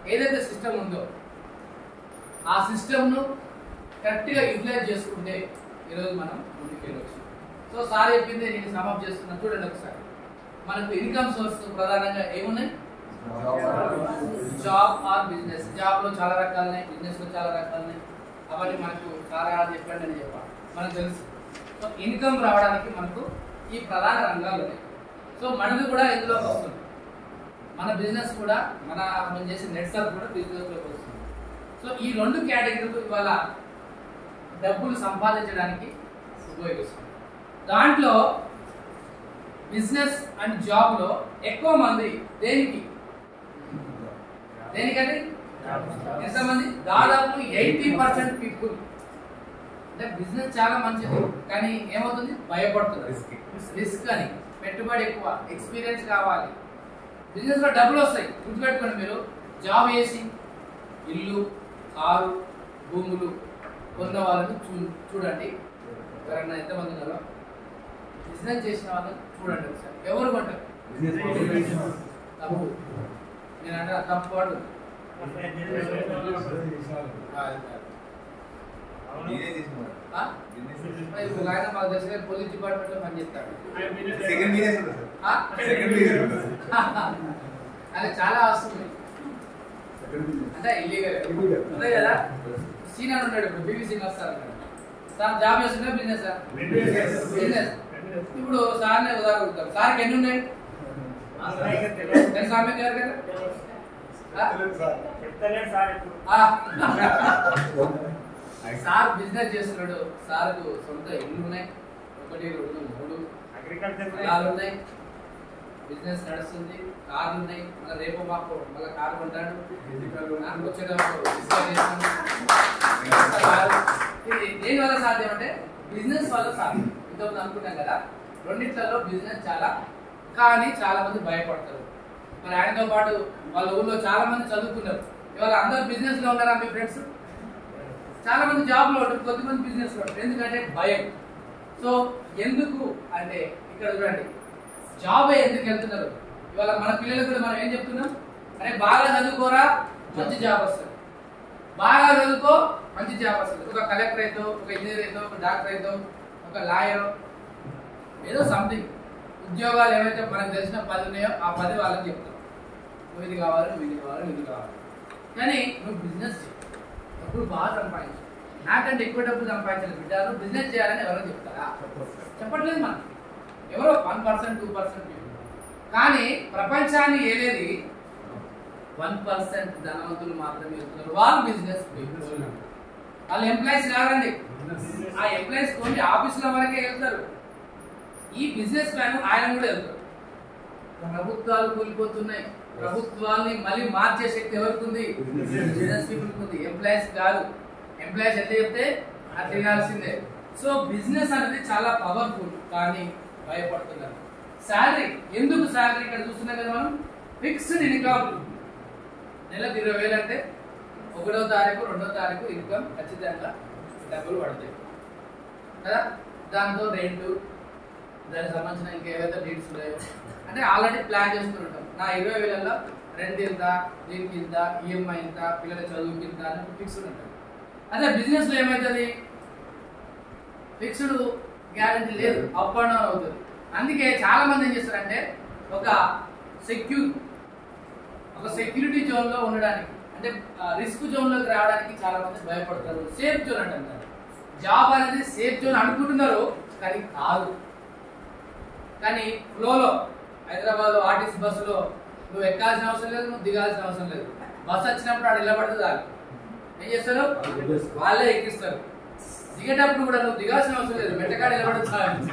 ఏదైతే సిస్టమ్ ఉందో ఆ సిస్టమ్ను కరెక్ట్గా యూటిలైజ్ చేసుకుంటే ఈరోజు మనం ముందుకు వెళ్ళవచ్చు సో సార్ చెప్పింది నేను సమాప్ చేస్తున్నాను చూడండి ఒకసారి మనకు ఇన్కమ్ సోర్స్ ప్రధానంగా ఏమున్నాయి జాబ్ ఆర్ బిజినెస్ జాబ్ లో చాలా రకాలు ఉన్నాయి బిజినెస్ లో చాలా రకాలు ఉన్నాయి అవన్నీ మనకు చాలా చెప్పండి అని చెప్పాలి మనకు తెలుసు సో ఇన్కమ్ రావడానికి మనకు ఈ ప్రధాన రంగాలు ఉన్నాయి సో మనది కూడా ఇందులోకి వస్తుంది మన బిజినెస్ కూడా మన మనం చేసే నెట్ సర్ఫ్ కూడా బిజినెస్ లోకి వస్తుంది సో ఈ రెండు కేటగిరీలు ఇవాళ డబ్బులు సంపాదించడానికి ఉపయోగిస్తుంది దాంట్లో బిజినెస్ అండ్ జాబ్ లో ఎక్కువ మంది దేనికి దేనికంటే ఎంతమంది దాదాపు ఎయిటీ పర్సెంట్ పీపుల్ అంటే బిజినెస్ చాలా మంచిది కానీ ఏమవుతుంది భయపడుతుంది రిస్క్ అని పెట్టుబడి ఎక్కువ ఎక్స్పీరియన్స్ కావాలి బిజినెస్ లో డబ్బులు వస్తాయి గుర్తుపెట్టుకోండి మీరు జాబ్ చేసి ఇల్లు కారు భూములు కొన్న వాళ్ళని చూ చూడండి ఎవరన్నా ఎంతమంది ఉన్నారో బిజినెస్ చేసిన వాళ్ళని చూడండి ఒకసారి ఎవరు కొంటారు తప్పు నేను అంటే తప్పు వాడు ఆ? మరి ఇప్పుడు ఆయన మాకు తెలిసిన పోలీస్ డిపార్ట్మెంట్ లో పనిచేస్తాడు సెకండ్ బిజినెస్ ఉంటుంది ఆ? సార్ సెకండ్ బిజినెస్ ఉంటుంది అది చాలా వస్తుంది అంటే ఇల్లీగల్ Illegal. అదే కదా సీన్ అని ఉన్నాడు ఇప్పుడు బీబీ సింగ్ వస్తారు అక్కడ. సార్ జాబ్ చేస్తున్నా బిజినెస్ సార్ బిజినెస్ ఇప్పుడు సార్నే ఉదాహరణ చెప్తారు సార్కి ఎన్ని ఉన్నాయి తెలుసా మీకు ఎవరికైనా? ఆ? ఆ. సార్ బిజినెస్ చేస్తున్నాడు సార్కు సొంత ఇల్లు ఉన్నాయి ఒకటి రెండు మూడు పొలాలు ఉన్నాయి బిజినెస్ నడుస్తుంది కార్లు ఉన్నాయి మళ్ళీ రేపు మాకు మళ్ళీ కారు కొంటాడు నాకు వచ్చేటప్పుడు డిస్కౌంట్ చేస్తాను. కారు. ఇది దేని వల్ల సాధ్యం అంటే బిజినెస్ వల్ల సాధ్యం ఇంతకుముందు అనుకున్నాం కదా రెండిట్లలో బిజినెస్ చాలా కానీ చాలా మంది భయపడతారు మరి ఆయనతో పాటు వాళ్ళ ఊళ్ళో చాలా మంది చదువుకున్నారు ఇవాళ అందరూ బిజినెస్ లో ఉన్నారా మీ ఫ్రెండ్స్ చాలా మంది జాబ్ లో ఉంటారు కొద్దిమంది బిజినెస్ లో ఉంటారు ఎందుకంటే భయం సో ఎందుకు అంటే ఇక్కడ చూడండి జాబ్ ఎందుకు వెళ్తున్నారు ఇవాళ మన పిల్లలకు కూడా మనం ఏం చెప్తున్నాం అరే బాగా చదువుకోరా మంచి జాబ్ వస్తుంది బాగా చదువుకో మంచి జాబ్ వస్తుంది ఒక కలెక్టర్ అయితే ఒక ఇంజనీర్ అయితే ఒక డాక్టర్ అయితే ఒక లాయర్ ఏదో సంథింగ్ ఉద్యోగాలు ఏవైతే మనకు తెలిసిన పది ఉన్నాయో ఆ పది వాళ్ళకి చెప్తాం నువ్వు ఇది కావాలి నువ్వు ఇది కావాలి నువ్వు ఇది కావాలి కానీ నువ్వు బిజినెస్ చేయి డబ్బులు బాగా సంపాదించు నాకంటే ఎక్కువ డబ్బులు సంపాదించాలి బిడ్డ నువ్వు బిజినెస్ చేయాలని ఎవరో చెప్తారా చెప్పట్లేదు మనం ఎవరో వన్ పర్సెంట్ టూ పర్సెంట్ కానీ ప్రపంచాన్ని ఏలేది వన్ పర్సెంట్ ధనవంతులు మాత్రమే వెళ్తున్నారు వాళ్ళు బిజినెస్ వాళ్ళు ఎంప్లాయీస్ కాదండి ఆ ఎంప్లాయీస్ కొన్ని ఆఫీసుల వరకే వెళ్తారు ఈ బిజినెస్ మ్యాన్ ఆయన కూడా వెళ్తారు ప్రభుత్వాలు కూలిపోతున్నాయి ప్రభుత్వాల్ని మళ్ళీ మార్చే శక్తి ఎవరికి ఉంది బిజినెస్ పీపుల్ ఉంది ఎంప్లాయీస్ కాదు ఎంప్లాయీస్ ఎంత చెప్తే అది తినాల్సిందే సో బిజినెస్ అనేది చాలా పవర్ఫుల్ కానీ భయపడుతున్నారు శాలరీ ఎందుకు శాలరీ ఇక్కడ చూస్తున్నాం కదా మనం ఫిక్స్డ్ ఇన్కమ్ నెలకు ఇరవై వేలు అంటే ఒకటో తారీఖు రెండో తారీఖు ఇన్కమ్ ఖచ్చితంగా డబ్బులు పడతాయి కదా దాంతో రెంట్ దానికి సంబంధించిన ఇంకేవైతే డీట్స్ ఉన్నాయో అంటే ఆల్రెడీ ప్లాన్ చేసుకుని ఉంటాం నా ఇరవై వేలలో రెంట్ ఇంత దీనికి ఇంత ఈఎంఐ ఇంత పిల్లల చదువుకి ఇంత అని ఫిక్స్డ్ ఉంటుంది అదే బిజినెస్ లో ఏమవుతుంది ఫిక్స్డ్ గ్యారంటీ లేదు అప్ అండ్ డౌన్ అవుతుంది అందుకే చాలా మంది ఏం చేస్తారంటే ఒక సెక్యూర్ ఒక సెక్యూరిటీ జోన్ లో ఉండడానికి అంటే రిస్క్ జోన్ లోకి రావడానికి చాలా మంది భయపడతారు సేఫ్ జోన్ అంటారు జాబ్ అనేది సేఫ్ జోన్ అనుకుంటున్నారు కానీ కాదు కానీ ఫ్లోలో హైదరాబాద్ లో ఆర్టీసీ బస్సులో నువ్వు ఎక్కాల్సిన అవసరం లేదు నువ్వు దిగాల్సిన అవసరం లేదు బస్సు వచ్చినప్పుడు ఆడు నిలబడుతుంది చాలు ఏం చేస్తారు వాళ్ళే ఎక్కిస్తారు దిగేటప్పుడు కూడా నువ్వు దిగాల్సిన అవసరం లేదు వెంటకాడ నిలబడుతుంది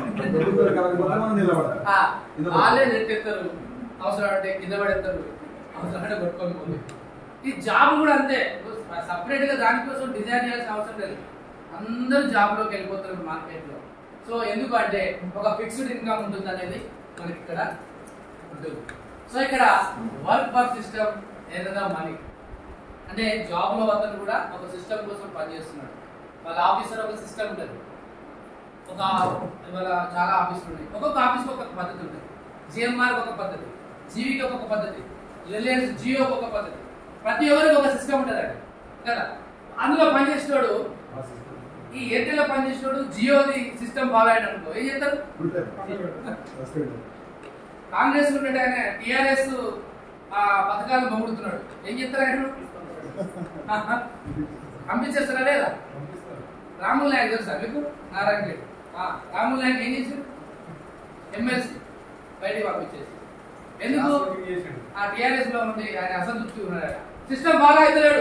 చాలు. ఆ, వాళ్ళే నెట్టెత్తారు అవసరం అంటే కింద పడేస్తారు అవసరం అంటే కొట్టుకొని పోతుంది ఈ జాబ్ కూడా అంతే సపరేట్ గా దానికోసం డిజైన్ చేయాల్సిన అవసరం లేదు అందరూ జాబ్ లోకి వెళ్ళిపోతారు మార్కెట్ లో సో ఎందుకు అంటే ఒక ఫిక్స్డ్ ఇన్కమ్ ఉంటుంది అనేది మనకి ఇక్కడ ఉంటుంది సో ఇక్కడ వర్క్ ఫర్ సిస్టమ్ ఏదైనా మనీ అంటే జాబ్ లో అతను కూడా ఒక సిస్టమ్ కోసం పనిచేస్తున్నాడు వాళ్ళ ఆఫీసర్ ఒక సిస్టమ్ ఉంటుంది ఒక ఇవాళ చాలా ఆఫీసులు ఉన్నాయి ఒక్కొక్క ఆఫీస్కి ఒక పద్ధతి ఉంటుంది జిఎంఆర్ ఒక పద్ధతి జీవికి ఒక పద్ధతి రిలయన్స్ జియో ఒక పద్ధతి ప్రతి ఒక్కరికి ఒక సిస్టమ్ ఉంటుంది కదా అందులో పనిచేసేవాడు ఈ ఎయిర్టెల్ లో పనిచేసేవాడు జియోది సిస్టమ్ ఫాలో అయ్యాడు అనుకో ఏం చేస్తారు కాంగ్రెస్ ఉన్నట్టు ఆయన టిఆర్ఎస్ ఆ పథకాలు మొగుడుతున్నాడు ఏం చెప్తారు ఆయన పంపించేస్తారా లేదా రాముల్ నాయక్ తెలుసా మీకు నారాయణ రెడ్డి ఆ, రాముల్ నాయక్ ఏం చేశారు ఎమ్మెల్సీ బయటికి పంపించేసి ఎందుకు ఆ టిఆర్ఎస్ లో ఉండి ఆయన అసంతృప్తి ఉన్నాడు సిస్టమ్ బాగా అవుతలేడు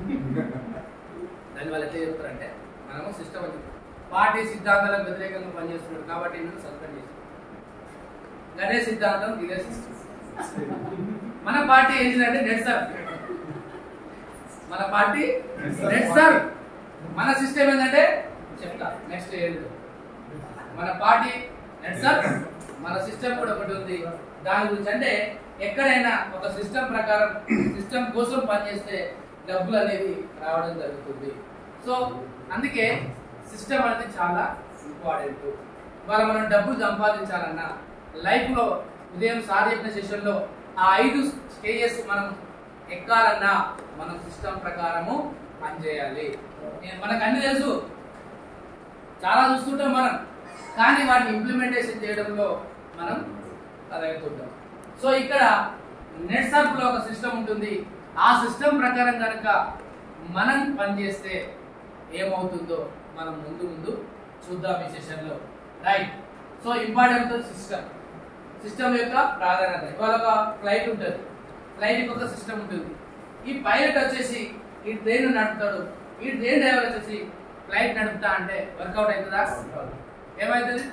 దాని వాళ్ళు ఎట్లా చెప్తారంటే మనము సిస్టమ్ అని పార్టీ సిద్ధాంతాలకు వ్యతిరేకంగా పనిచేస్తున్నాడు కాబట్టి నేను సస్పెండ్ చేశాను గణే సిద్ధాంతం ఇదే సిస్టమ్ మన పార్టీ ఏం చేయాలంటే నెట్ సర్ఫ్ మన పార్టీ నెట్ సర్ఫ్ మన సిస్టమ్ ఏంటంటే చెప్తా నెక్స్ట్ ఏంటో మన పార్టీ నెట్ సర్ఫ్ మన సిస్టమ్ కూడా ఒకటి ఉంది దాని గురించి అంటే ఎక్కడైనా ఒక సిస్టమ్ ప్రకారం సిస్టమ్ కోసం పనిచేస్తే డబ్బులు అనేది రావడం జరుగుతుంది సో అందుకే సిస్టమ్ అనేది చాలా ఇంపార్టెంట్ ఇవాళ మనం డబ్బులు సంపాదించాలన్నా లైఫ్లో ఉదయం సార్ చెప్పిన సెషన్లో ఆ ఐదు స్టేజెస్ మనం ఎక్కాలన్నా మనం సిస్టమ్ ప్రకారము పనిచేయాలి నేను- మనకు అన్ని తెలుసు చాలా చూస్తుంటాం మనం కానీ వాటిని ఇంప్లిమెంటేషన్ చేయడంలో మనం అదవుతుంటాం సో ఇక్కడ నెట్ సర్ఫ్లో ఒక సిస్టమ్ ఉంటుంది ఆ సిస్టమ్ ప్రకారం కనుక మనం పనిచేస్తే ఏమవుతుందో మనం ముందు ముందు చూద్దాం ఈ సెషన్లో right so important system system యొక్క ప్రాధాన్యత ఇవాళ ఒక ఫ్లైట్ ఉంటుంది ఫ్లైట్కి ఒక సిస్టమ్ ఉంటుంది ఈ పైలట్ వచ్చేసి ఈ ట్రైన్ నడుపుతాడు ఈ ట్రైన్ డ్రైవర్ వచ్చేసి ఫ్లైట్ నడుపుతా అంటే వర్కౌట్ అవుతుందా ఏమవుతుంది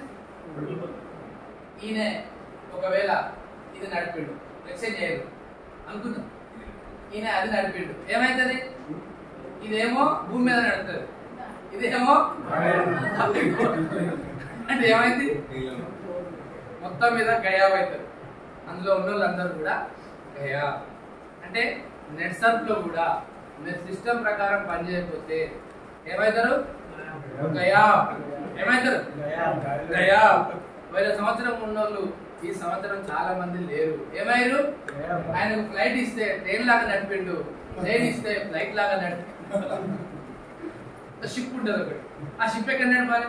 ఈయన ఒకవేళ ఇది నడిపిండు ఎక్స్చేంజ్ చేయదు అనుకుందాం ఈయన అది నడిపిండు ఏమవుతుంది ఇదేమో భూమి మీద నడుస్తుంది ఇదేమో అంటే ఏమైంది మొత్తం మీద గయా అవుతారు అందులో ఉన్న వాళ్ళందరూ కూడా గయా అంటే నెట్ సర్ఫ్ లో కూడా మీరు సిస్టమ్ ప్రకారం పనిచేయకపోతే ఏమవుతారు గయా ఏమవుతారు గయా వేల సంవత్సరం ఉన్నోళ్ళు ఈ సంవత్సరం చాలా మంది లేరు ఏమయ్యారు ఆయనకు ఫ్లైట్ ఇస్తే ట్రైన్ లాగా నడిపిండు ట్రైన్ ఇస్తే ఫ్లైట్ లాగా నడిపి షిప్ ఉంటుంది ఒకటి ఆ షిప్ ఎక్కడ నడపాలి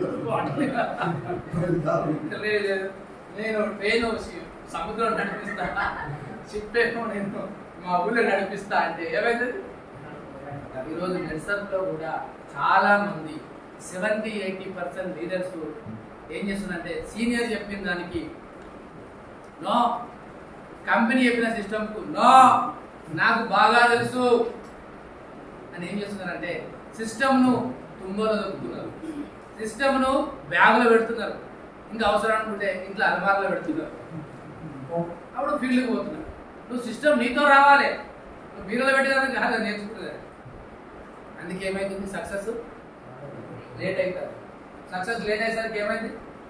లేదు లేదు. నేను ట్రైన్ సముద్రం నడిపిస్తా షిప్ ఏమో నేను మా ఊళ్ళో నడిపిస్తా అంటే ఏమైంది ఈరోజు నెట్సర్లో కూడా చాలా మంది సెవెంటీ ఎయిటీ పర్సెంట్ లీడర్స్ ఏం చేస్తున్నారంటే సీనియర్ చెప్పిన దానికి నో కంపెనీ చెప్పిన సిస్టమ్కు నో నాకు బాగా తెలుసు అని ఏం చేస్తున్నారంటే సిస్టమ్ను తుంగలో దొక్కుతున్నారు సిస్టమ్ను బ్యాగులో పెడుతున్నారు ఇంకా అవసరం అనుకుంటే ఇంట్లో అలమార్లో పెడుతున్నారు అప్పుడు ఫీల్డ్కి పోతున్నారు నువ్వు సిస్టమ్ నీతో రావాలి నువ్వు బీరలో పెట్టేదానికి కాదు నేర్చుకుంటుంది అందుకే ఏమైతుంది సక్సెస్ లేట్ అవుతుంది సక్సెస్ లేట్ అయ్యేసరికి ఏమైంది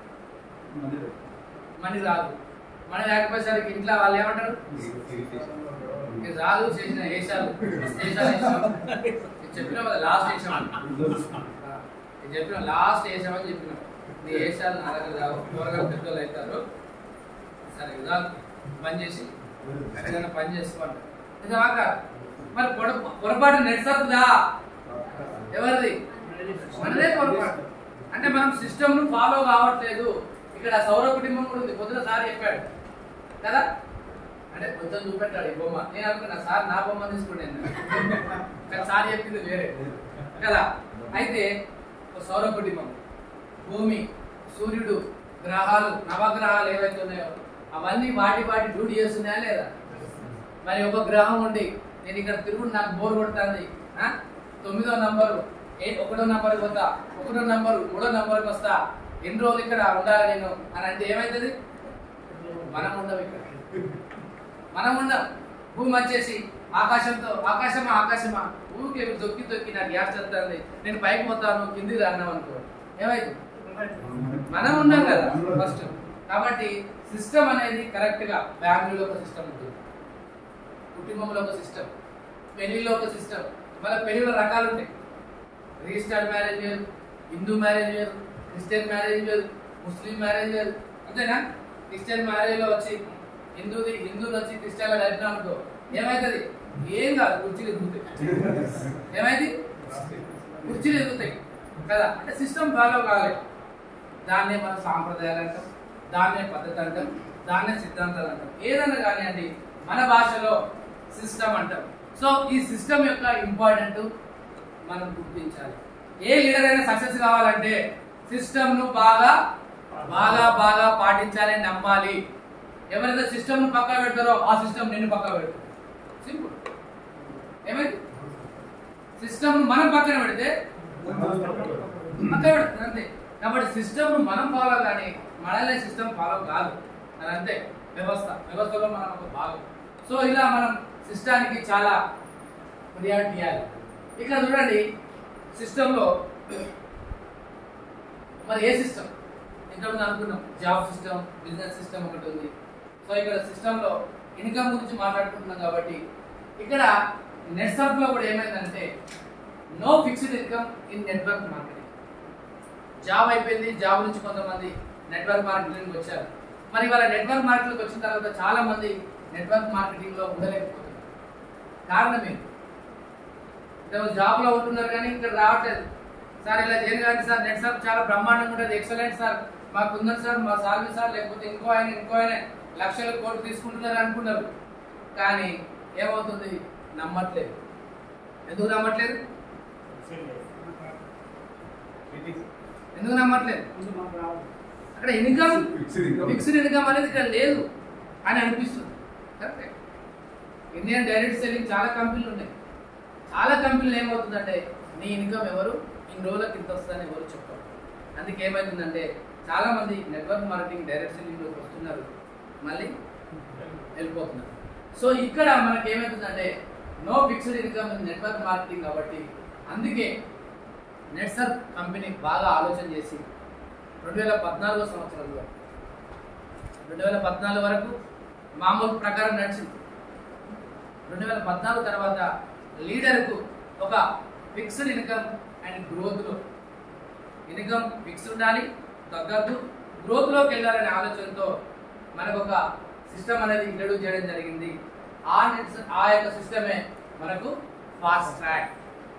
మనీ రాదు మనీ లేకపోయేసరికి ఇంట్లో వాళ్ళు ఏమంటారు ఇది రాదు చేసిన వేషాలు వేషాలు వేసాం ఇది చెప్పినా కదా లాస్ట్ వేసాం ఇది చెప్పిన లాస్ట్ వేసామని చెప్పినాం నీ వేషాలు నా దగ్గర రావు త్వరగా పెద్దలు అవుతారు సరే ఇదా పని చేసి ఏదైనా పని చేసుకోండి నిజమాక మరి పొడ- పొరపాటు నెట్సర్దా ఎవరిది మనదే పొరపాటు అంటే మనం సిస్టమ్ ను ఫాలో కావట్లేదు ఇక్కడ సౌర కుటుంబం కూడా ఉంది పొద్దున సార్ చెప్పాడు కదా అంటే కొంచెం చూపెట్టాడు ఈ బొమ్మ నేను అనుకున్నా సార్ నా బొమ్మ తీసుకున్నాను కానీ సార్ చెప్పింది వేరే కదా అయితే ఒక సౌర కుటుంబం భూమి సూర్యుడు గ్రహాలు నవగ్రహాలు ఏవైతే ఉన్నాయో అవన్నీ వాటి వాటి డ్యూటీ చేస్తున్నాయా లేదా మరి ఒక గ్రహం ఉండి నేను ఇక్కడ తిరుగుడు నాకు బోర్ కొడుతుంది ఆ? తొమ్మిదో నంబరు ఏ ఒకటో నంబర్కి వస్తా ఒకటో నంబరు మూడో నంబర్కి వస్తా ఎన్ని రోజులు ఇక్కడ ఉండాలి నేను అని అంటే ఏమవుతుంది మనం ఉండం ఇక్కడ మనం ఉండం భూమి వచ్చేసి ఆకాశంతో ఆకాశమా ఆకాశమా ఊరికే దొక్కి దొక్కి నాకు గ్యాస్ చెప్తుంది నేను పైకి పోతాను కిందికి రాన్నాం అనుకో ఏమైంది మనం ఉన్నాం కదా ఫస్ట్ కాబట్టి సిస్టమ్ అనేది కరెక్ట్ గా ఫ్యామిలీలో ఒక సిస్టమ్ ఉంటుంది కుటుంబంలో ఒక సిస్టమ్ పెళ్లిలో ఒక సిస్టమ్ మళ్ళీ పెళ్లిలో రకాలు ఉంటాయి రిజిస్టర్డ్ మ్యారేజ్ వేరు హిందూ మ్యారేజ్ వేరు క్రిస్టియన్ మ్యారేజ్ వేరు ముస్లిం మ్యారేజ్ వేరు అంతేనా క్రిస్టియన్ మ్యారేజ్ లో వచ్చి హిందూది హిందూది వచ్చి క్రిస్టియన్ లో కలిపినా అనుకో ఏమవుతుంది ఏం కాదు కుర్చీలు ఎదుగుతాయి ఏమైంది కుర్చీలు ఎదుగుతాయి కదా అంటే సిస్టమ్ ఫాలో కావాలి దాన్నే మనం సాంప్రదాయాలు అంటాం దాన్నే పద్ధతి అంటాం దాన్నే సిద్ధాంతాలు అంటాం ఏదైనా కానివ్వండి మన భాషలో సిస్టమ్ అంటాం సో ఈ సిస్టమ్ యొక్క ఇంపార్టెంట్ మనం గుర్తించాలి ఏ లీడర్ అయినా సక్సెస్ కావాలంటే సిస్టమ్ ను బాగా బాగా బాగా పాటించాలి నమ్మాలి ఎవరైతే సిస్టమ్ ను పక్కా పెడతారో ఆ సిస్టమ్ నిన్ను పక్కా పెడతారు సింపుల్ ఏమైంది సిస్టమ్ మనం పక్కన పెడితే పక్కన పెడుతుంది అంతే కాబట్టి సిస్టమ్ మనం ఫాలో కానీ మనల్ని సిస్టమ్ ఫాలో కాదు అది అంతే వ్యవస్థ వ్యవస్థలో మనం ఒక భాగం సో ఇలా మనం సిస్టానికి చాలా ప్రియారిటీ ఇవ్వాలి ఇక్కడ చూడండి సిస్టంలో మరి ఏ సిస్టమ్ ఇంతకుముందు అనుకున్నాం జాబ్ సిస్టమ్ బిజినెస్ సిస్టమ్ ఒకటి ఉంది సో ఇక్కడ సిస్టంలో ఇన్కమ్ గురించి మాట్లాడుకుంటున్నాం కాబట్టి ఇక్కడ నెట్సర్ఫ్ లో కూడా ఏమైందంటే no fixed income in network marketing job అయిపోయింది జాబ్ నుంచి కొంతమంది నెట్వర్క్ మార్కెటింగ్ వచ్చారు మరి వాళ్ళ నెట్వర్క్ మార్కెటింగ్ వచ్చిన తర్వాత చాలా మంది నెట్వర్క్ మార్కెటింగ్ లో ఉండలేకపోతున్నారు కారణం ఏంటి ఏమో జాబ్ లో ఉంటున్నారు కానీ ఇక్కడ రావట్లేదు సార్ ఇలా చేయను కానీ సార్ నెట్ సార్ చాలా బ్రహ్మాండంగా ఉంటుంది ఎక్సలెంట్ సార్ మాకు ఉందని సార్ మా సార్లు సార్ లేకపోతే ఇంకో ఆయన ఇంకో ఆయన లక్షల కోట్లు తీసుకుంటున్నారు అనుకున్నారు కానీ ఏమవుతుంది నమ్మట్లేదు ఎందుకు నమ్మట్లేదు ఎందుకు నమ్మట్లేదు అక్కడ ఇన్కమ్ ఫిక్స్డ్ ఇన్కమ్ అనేది ఇక్కడ లేదు అని అనిపిస్తుంది కరెక్టే ఇండియన్ డైరెక్ట్ సెల్లింగ్ చాలా కంపెనీలు ఉన్నాయి చాలా కంపెనీలు ఏమవుతుందంటే నీ ఇన్కమ్ ఎవరు ఇన్ని రోజులకు ఇంత వస్తుందని ఎవరు చెప్పారు అందుకే ఏమవుతుందంటే చాలా మంది నెట్వర్క్ మార్కెటింగ్ డైరెక్ట్ సెల్లింగ్లోకి వస్తున్నారు మళ్ళీ వెళ్ళిపోతున్నారు సో ఇక్కడ మనకి ఏమవుతుందంటే no fixed income network marketing కాబట్టి అందుకే నెట్సర్ కంపెనీ బాగా ఆలోచన చేసి రెండు వేల పద్నాలుగో సంవత్సరంలో రెండు వేల పద్నాలుగు వరకు మామూలు ప్రకారం నడిచింది రెండు వేల పద్నాలుగు తర్వాత లీడర్కు ఒక ఫిక్స్డ్ ఇన్కమ్ అండ్ గ్రోత్లో ఇన్కమ్ ఫిక్స్ ఉండాలి తగ్గద్దు గ్రోత్లోకి వెళ్ళాలనే ఆలోచనతో మనకు ఒక సిస్టమ్ అనేది ఇంట్రడ్యూస్ చేయడం జరిగింది ఆ నెట్స్- ఆ యొక్క సిస్టమే మనకు ఫాస్ట్ ట్రాక్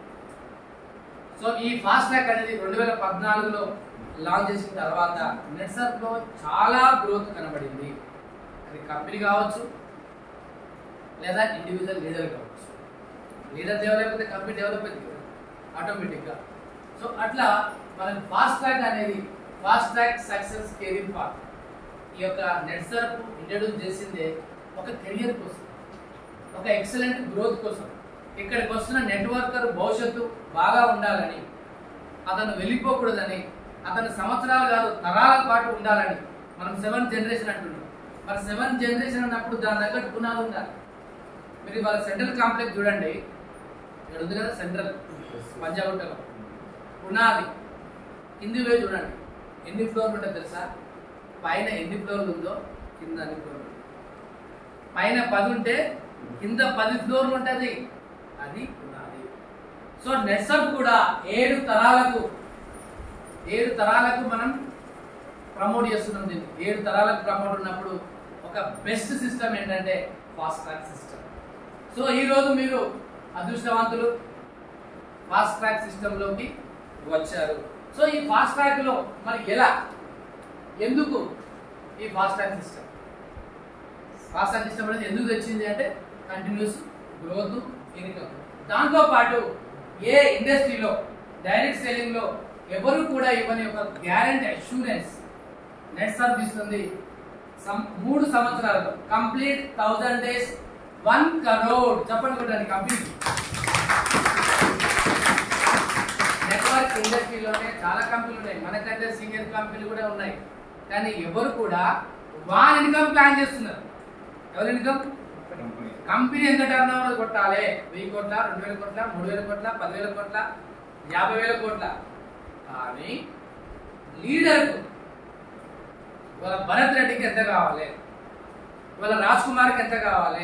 సో ఈ ఫాస్ట్ ట్రాక్ అనేది రెండు వేల పద్నాలుగులో లాంచ్ చేసిన తర్వాత నెట్సప్ లో చాలా గ్రోత్ కనబడింది అది కంపెనీ కావచ్చు లేదా ఇండివిజువల్ లీడర్ కావచ్చు లీడర్ డెవలప్ అయితే కంపెనీ డెవలప్ అయింది కదా ఆటోమేటిక్గా సో అట్లా మనకి ఫాస్ట్ ట్రాక్ అనేది fast track success career path ఈ యొక్క నెట్సర్ప్ ఇంట్రడ్యూస్ చేసిందే ఒక కెరియర్ కోసం ఒక ఎక్సలెంట్ గ్రోత్ కోసం ఇక్కడికి వస్తున్న నెట్వర్కర్ భవిష్యత్తు బాగా ఉండాలని అతను వెళ్ళిపోకూడదని అతను సంవత్సరాలు కాదు తరాల పాటు ఉండాలని మనం సెవెన్ జనరేషన్ అంటున్నాం మరి సెవెన్ జనరేషన్ అన్నప్పుడు దాని తగ్గట్టు పునాది ఉండాలి మీరు ఇవాళ సెంట్రల్ కాంప్లెక్స్ చూడండి ఇక్కడ ఉంది కదా సెంట్రల్ పంజాగుట్టలో పునాది కింది పోయి చూడండి ఎన్ని ఫ్లోర్లు ఉంటాయి తెలుసా పైన ఎన్ని ఫ్లోర్లు ఉందో కింద అన్ని ఫ్లోర్లు పైన పది ఉంటే కింద పది ఫ్లోర్లు ఉంటుంది అది పునాది సో నెట్సప్ కూడా ఏడు తరాలకు ఏడు తరాలకు మనం ప్రమోట్ చేస్తున్నాం దీన్ని ఏడు తరాలకు ప్రమోట్ ఉన్నప్పుడు ఒక బెస్ట్ సిస్టమ్ ఏంటంటే ఫాస్ట్ ట్రాక్ సిస్టమ్ సో ఈ రోజు మీరు అదృష్టవంతులు ఫాస్ట్ ట్రాక్ సిస్టంలోకి వచ్చారు సో ఈ ఫాస్ట్ ట్రాక్ లో మరి ఎలా ఎందుకు ఈ fast track system fast track system అనేది ఎందుకు వచ్చింది అంటే కంటిన్యూస్ గ్రోత్ ఇన్కమ్ దాంతో పాటు ఏ ఇండస్ట్రీలో డైరెక్ట్ సెల్లింగ్ లో ఎవరు కూడా ఇవ్వని ఒక గ్యారంటీ అష్యూరెన్స్ నెట్ సర్వీస్ ఉంది సం- మూడు సంవత్సరాలు complete thousand days one crore చెప్పండి కూడా కంప్లీట్ నెట్వర్క్ ఇండస్ట్రీలోనే చాలా కంపెనీలు ఉన్నాయి మనకంటే సీనియర్ కంపెనీలు కూడా ఉన్నాయి కానీ ఎవరు కూడా వాన్ ఇన్కమ్ ప్లాన్ చేస్తున్నారు ఎవరి ఇన్కమ్ కంపెనీ ఎంత టర్న్ ఓవర్ కొట్టాలి వెయ్యి కోట్ల రెండు వేల కోట్ల మూడు వేల కోట్ల పదివేల కోట్ల యాభై వేల కోట్ల కానీ లీడర్కు ఇవాళ భరత్ రెడ్డికి ఎంత కావాలి ఇవాళ రాజ్ కుమార్కి ఎంత కావాలి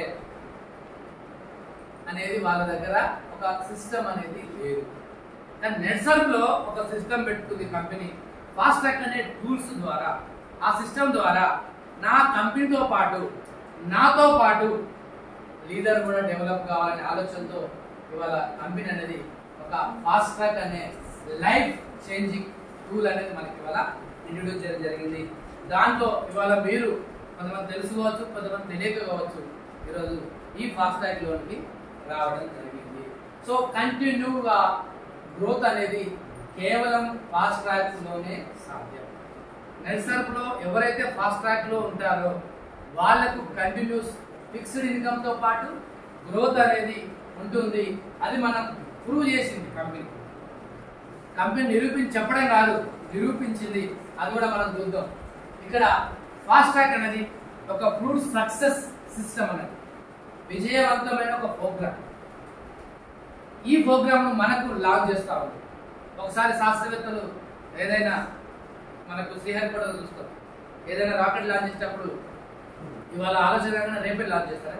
అనేది వాళ్ళ దగ్గర ఒక సిస్టమ్ అనేది లేదు కానీ నెట్సర్క్ లో ఒక సిస్టమ్ పెట్టుకుంది కంపెనీ ఫాస్ట్ ట్రాక్ అనే టూల్స్ ద్వారా ఆ సిస్టమ్ ద్వారా నా కంపెనీతో పాటు నాతో పాటు లీడర్ కూడా డెవలప్ కావాలనే ఆలోచనతో ఇవాళ కంపెనీ అనేది ఒక ఫాస్ట్ ట్రాక్ అనే లైఫ్ చేంజింగ్ టూల్ అనేది మనకి ఇవాళ ఇంట్రడ్యూస్ చేయడం జరిగింది దాంట్లో ఇవాళ మీరు కొంతమంది తెలుసుకోవచ్చు కొంతమంది తెలియక కావచ్చు ఈరోజు ఈ ఫాస్ట్ ట్రాక్ లోనికి రావడం జరిగింది సో కంటిన్యూగా గ్రోత్ అనేది కేవలం ఫాస్ట్ ట్రాక్ లోనే సాధ్యం నెట్సర్ప్ లో ఎవరైతే ఫాస్ట్ ట్రాక్ లో ఉంటారో వాళ్ళకు కంటిన్యూస్ ఫిక్స్డ్ ఇన్కమ్ తో పాటు గ్రోత్ అనేది ఉంటుంది అది మనం ప్రూవ్ చేసింది కంపెనీ కంపెనీ నిరూపించి చెప్పడం కాదు నిరూపించింది అది కూడా మనం చూద్దాం ఇక్కడ ఫాస్ట్ ట్రాక్ అనేది ఒక ఫ్రూట్ సక్సెస్ సిస్టమ్ అనేది విజయవంతమైన ఒక ప్రోగ్రామ్ ఈ ప్రోగ్రామ్ మనకు లాంచ్ చేస్తా ఉంది ఒకసారి శాస్త్రవేత్తలు ఏదైనా మనకు శ్రీహరికోట చూస్తాం ఏదైనా రాకెట్ లాంచ్ చేసేటప్పుడు ఇవాళ ఆలోచన కాకుండా రేపే లాంచ్ చేస్తారా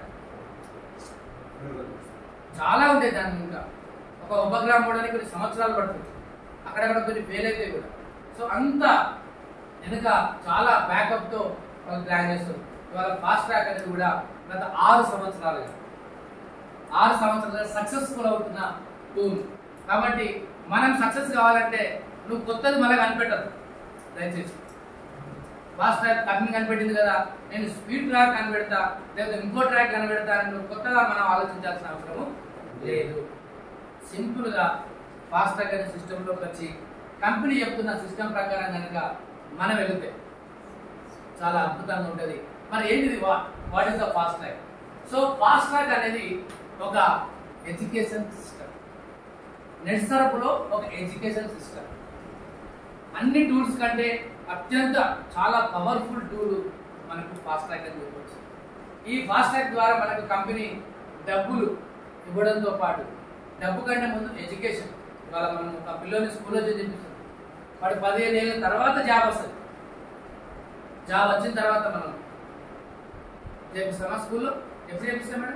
చాలా ఉంటాయి దాని ఇంకా ఒక ఉపగ్రహం పోవడానికి కొన్ని సంవత్సరాలు పడుతుంది అక్కడక్కడ కొన్ని ఫెయిల్ అయితే కూడా సో అంత వెనుక చాలా బ్యాకప్ తో వాళ్ళు ప్లాన్ చేస్తారు ఇవాళ ఫాస్ట్ ట్రాక్ అనేది కూడా గత ఆరు సంవత్సరాలుగా ఆరు సంవత్సరాలుగా సక్సెస్ఫుల్ అవుతున్న టూల్ కాబట్టి మనం సక్సెస్ కావాలంటే నువ్వు కొత్తది మళ్ళీ కనిపెట్టదు దయచేసి ఫాస్ట్ ట్రాక్ కంపెనీ కనిపెట్టింది కదా నేను స్పీడ్ ట్రాక్ కనిపెడతా లేదా ఇంకో ట్రాక్ కనిపెడతా అని నువ్వు కొత్తగా మనం ఆలోచించాల్సిన అవసరము లేదు సింపుల్ గా ఫాస్ట్ ట్రాక్ అనే సిస్టంలోకి వచ్చి కంపెనీ చెప్తున్న సిస్టమ్ ప్రకారం కనుక మనం వెళితే చాలా అద్భుతంగా ఉంటుంది మరి ఏంటిది what is the fast track so fast track అనేది ఒక ఎడ్యుకేషన్ సిస్టమ్ నెట్సరపులో ఒక ఎడ్యుకేషన్ సిస్టమ్ అన్ని టూల్స్ కంటే అత్యంత చాలా పవర్ఫుల్ టూల్ మనకు ఫాస్ట్ ట్రాక్ అని చెప్పవచ్చు ఈ ఫాస్ట్ ట్రాక్ ద్వారా మనకు కంపెనీ డబ్బులు ఇవ్వడంతో పాటు డబ్బు కంటే ముందు ఎడ్యుకేషన్ ఇవాళ మనం ఒక పిల్లోని స్కూల్లో చదివిస్తాం వాడు పదిహేను ఏళ్ళ తర్వాత జాబ్ వస్తుంది జాబ్ వచ్చిన తర్వాత మనం చేపిస్తామా స్కూల్లో ఎప్పుడు చేపిస్తాం మేడం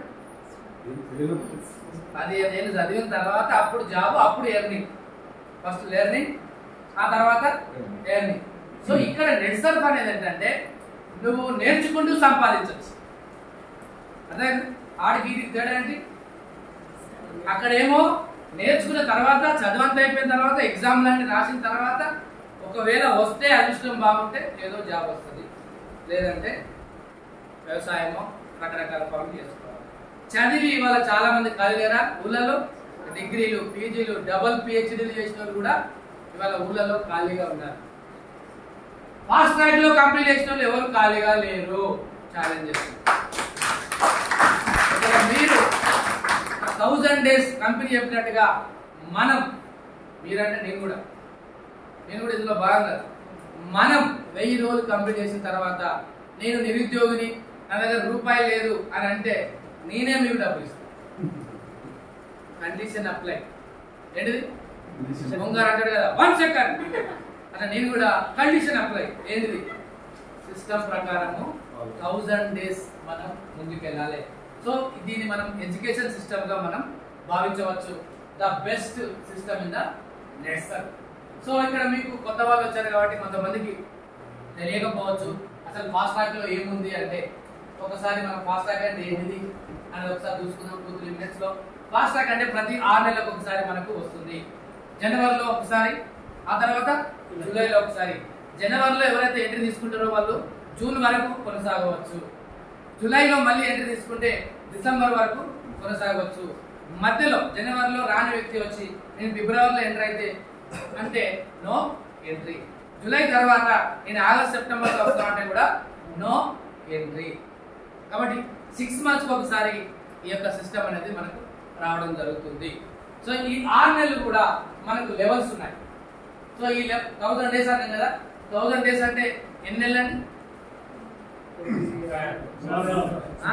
పదిహేను ఏళ్ళు చదివిన తర్వాత అప్పుడు జాబ్ అప్పుడు ఎర్నింగ్ ఫస్ట్ లెర్నింగ్ ఆ తర్వాత ఎర్నింగ్ సో ఇక్కడ నెట్ సర్ఫ్ అనేది ఏంటంటే నువ్వు నేర్చుకుంటూ సంపాదించవచ్చు అదే ఆడికి ఇది తేడా ఏంటి అక్కడేమో నేర్చుకున్న తర్వాత చదువంతా అయిపోయిన తర్వాత ఎగ్జామ్లన్నీ రాసిన తర్వాత ఒకవేళ వస్తే అదృష్టం బాగుంటే ఏదో జాబ్ వస్తుంది లేదంటే వ్యవసాయమో రకరకాల పనులు చేసుకోవాలి చదివి ఇవాళ చాలా మంది ఖాళీగా ఊళ్ళలో డిగ్రీలు పీజీలు డబల్ పిహెచ్డీలు చేసిన వాళ్ళు కూడా ఇవాళ ఊళ్ళలో ఖాళీగా ఉన్నారు ఫాస్ట్ ట్రాక్ లో కంప్లీట్ చేసిన వాళ్ళు ఎవరు ఖాళీగా లేరు ఛాలెంజ్ చేస్తున్నారు ఇక్కడ మీరు థౌజండ్ డేస్ కంపెనీ చెప్పినట్టుగా మనం మీరంటే నేను కూడా నేను కూడా ఇందులో భాగంగా మనం వెయ్యి రోజులు కంప్లీట్ చేసిన తర్వాత నేను నిరుద్యోగిని నా దగ్గర రూపాయి లేదు అని అంటే నేనే మీకు డబ్బులు ఇస్తాను కండిషన్ అప్లై ఏంటిది బొంగారు అంటాడు కదా వన్ సెకండ్ అట్లా నేను కూడా కండిషన్ అప్లై ఏంటిది సిస్టమ్ ప్రకారము థౌజండ్ డేస్ మనం ముందుకు వెళ్ళాలి సో దీన్ని మనం ఎడ్యుకేషన్ సిస్టమ్ గా మనం భావించవచ్చు the best system in the net surf so ఇక్కడ మీకు కొత్త వాళ్ళు వచ్చారు కాబట్టి కొంతమందికి తెలియకపోవచ్చు అసలు ఫాస్ట్ ట్రాక్ లో ఏముంది అంటే ఒకసారి మనం ఫాస్ట్ ట్రాక్ అంటే ఏంటిది అనేది ఒకసారి చూసుకుందాం టూ త్రీ మినిట్స్ లో ఫాస్ట్ ట్రాక్ అంటే ప్రతి ఆరు నెలలకు ఒకసారి మనకు వస్తుంది జనవరిలో ఒకసారి ఆ తర్వాత జూలైలో ఒకసారి జనవరిలో ఎవరైతే ఎంట్రీ తీసుకుంటారో వాళ్ళు జూన్ వరకు కొనసాగవచ్చు జూలైలో మళ్ళీ ఎంట్రీ తీసుకుంటే డిసెంబర్ వరకు కొనసాగవచ్చు మధ్యలో జనవరిలో రాని వ్యక్తి వచ్చి నేను ఫిబ్రవరిలో ఎంటర్ అయితే అంటే నో ఎంట్రీ జూలై తర్వాత నేను ఆగస్ట్ సెప్టెంబర్లో వస్తా అంటే కూడా నో ఎంట్రీ కాబట్టి సిక్స్ మంత్స్కి ఒకసారి ఈ యొక్క సిస్టమ్ అనేది మనకు రావడం జరుగుతుంది సో ఈ ఆరు నెలలు కూడా మనకు లెవెల్స్ ఉన్నాయి సో ఈ థౌసండ్ డేస్ అన్నాం కదా థౌసండ్ డేస్ అంటే ఎన్ని నెలలు అండి ఆ?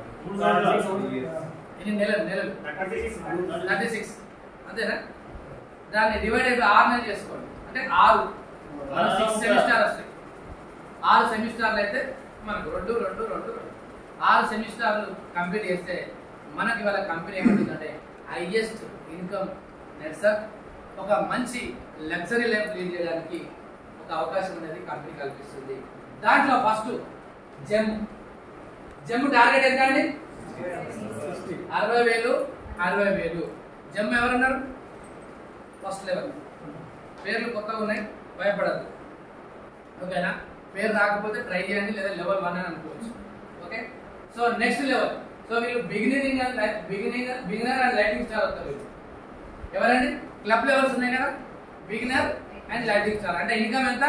ఎన్ని నెలలు నెలలు థర్టీ సిక్స్ అంతేనా దాన్ని డివైడెడ్ ఆరు నెలలు చేసుకోండి అంటే ఆరు సిక్స్ సెమిస్టర్ వస్తాయి ఆరు సెమిస్టర్లు అయితే మనకు రెండు రెండు రెండు రెండు ఆరు సెమిస్టర్లు కంప్లీట్ చేస్తే మనకి ఇవాళ కంపెనీ ఏమంటుందంటే హైయెస్ట్ ఇన్కమ్ నెట్సర్ ఒక మంచి లగ్జరీ లైఫ్ లీడ్ చేయడానికి ఒక అవకాశం అనేది కంపెనీ కల్పిస్తుంది దాంట్లో ఫస్ట్ జెమ్ జెమ్ టార్గెట్ ఎంత అండి అరవై వేలు అరవై వేలు జమ్ ఎవరన్నారు ఫస్ట్ లెవెల్ పేర్లు కొత్తగా ఉన్నాయి భయపడద్దు ఓకేనా పేరు రాకపోతే ట్రై చేయండి లేదా లెవెల్ వన్ అని అనుకోవచ్చు okay so next level so వీళ్ళు beginning and beginning beginner and lighting star అవుతారు వీళ్ళు. ఎవరండి క్లబ్ లెవెల్స్ ఉన్నాయి కదా బిగినర్ అండ్ లైటింగ్ స్టార్ అంటే ఇన్కమ్ ఎంత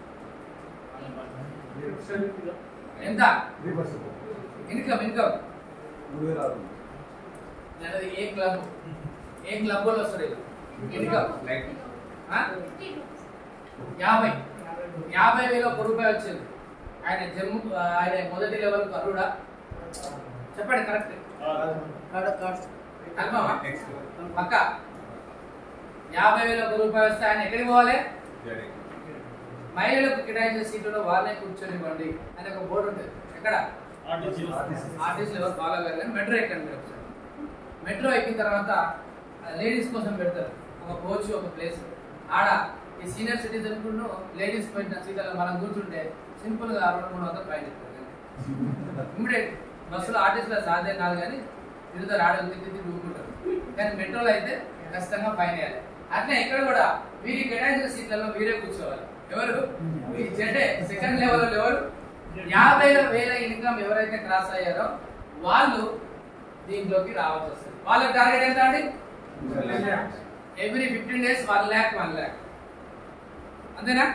ఎంత ఇన్కమ్ ఇన్కమ్ అనేది ఏ క్లబ్ ఏ క్లబ్ వాళ్ళు వస్తారు ఇన్కమ్ లైక్ ఆ? యాభై యాభై వేల ఒక రూపాయి వచ్చింది ఆయన జమ్ము ఆయన మొదటి లెవెల్ కర్రుడా చెప్పండి కరెక్ట్ కన్ఫర్మా నెక్స్ట్ పక్క యాభై వేల ఒక రూపాయి వస్తే ఆయన ఎక్కడికి పోవాలి మహిళలకు కేటాయించిన సీట్లలో వాళ్ళనే కూర్చొనివ్వండి అని ఒక బోర్డు ఉంటుంది ఎక్కడ ఆర్టీసీ లెవెల్ బాగా వెళ్ళాలి మెట్రో ఎక్కండి మీరు ఒకసారి మెట్రో ఎక్కిన తర్వాత లేడీస్ కోసం పెడతారు ఒక కోచ్ ఒక ప్లేస్ ఆడ ఈ సీనియర్ సిటిజన్ కూడా లేడీస్ పెట్టిన సీట్లలో మనం కూర్చుంటే సింపుల్ గా రెండు మూడు వందలు పైన ఇమ్మీడియట్ బస్సులో ఆర్టీసీలో సాధ్యం కాదు కానీ తిరుగుతారు ఆడలు తిరిగి తిరిగి ఊరుకుంటారు కానీ మెట్రోలో అయితే ఖచ్చితంగా పైన వేయాలి అట్లా ఇక్కడ కూడా వీరి కేటాయించిన సీట్లలో వీరే కూర్చోవాలి ఎవరు ఈ జెడే సెకండ్ లెవెల్ ఎవరు యాభై వేల ఇన్కమ్ ఎవరైతే క్రాస్ అయ్యారో వాళ్ళు దీంట్లోకి రావాల్సి వస్తుంది వాళ్ళ టార్గెట్ ఎంత అండి every fifteen days one lakh one lakh అంతేనా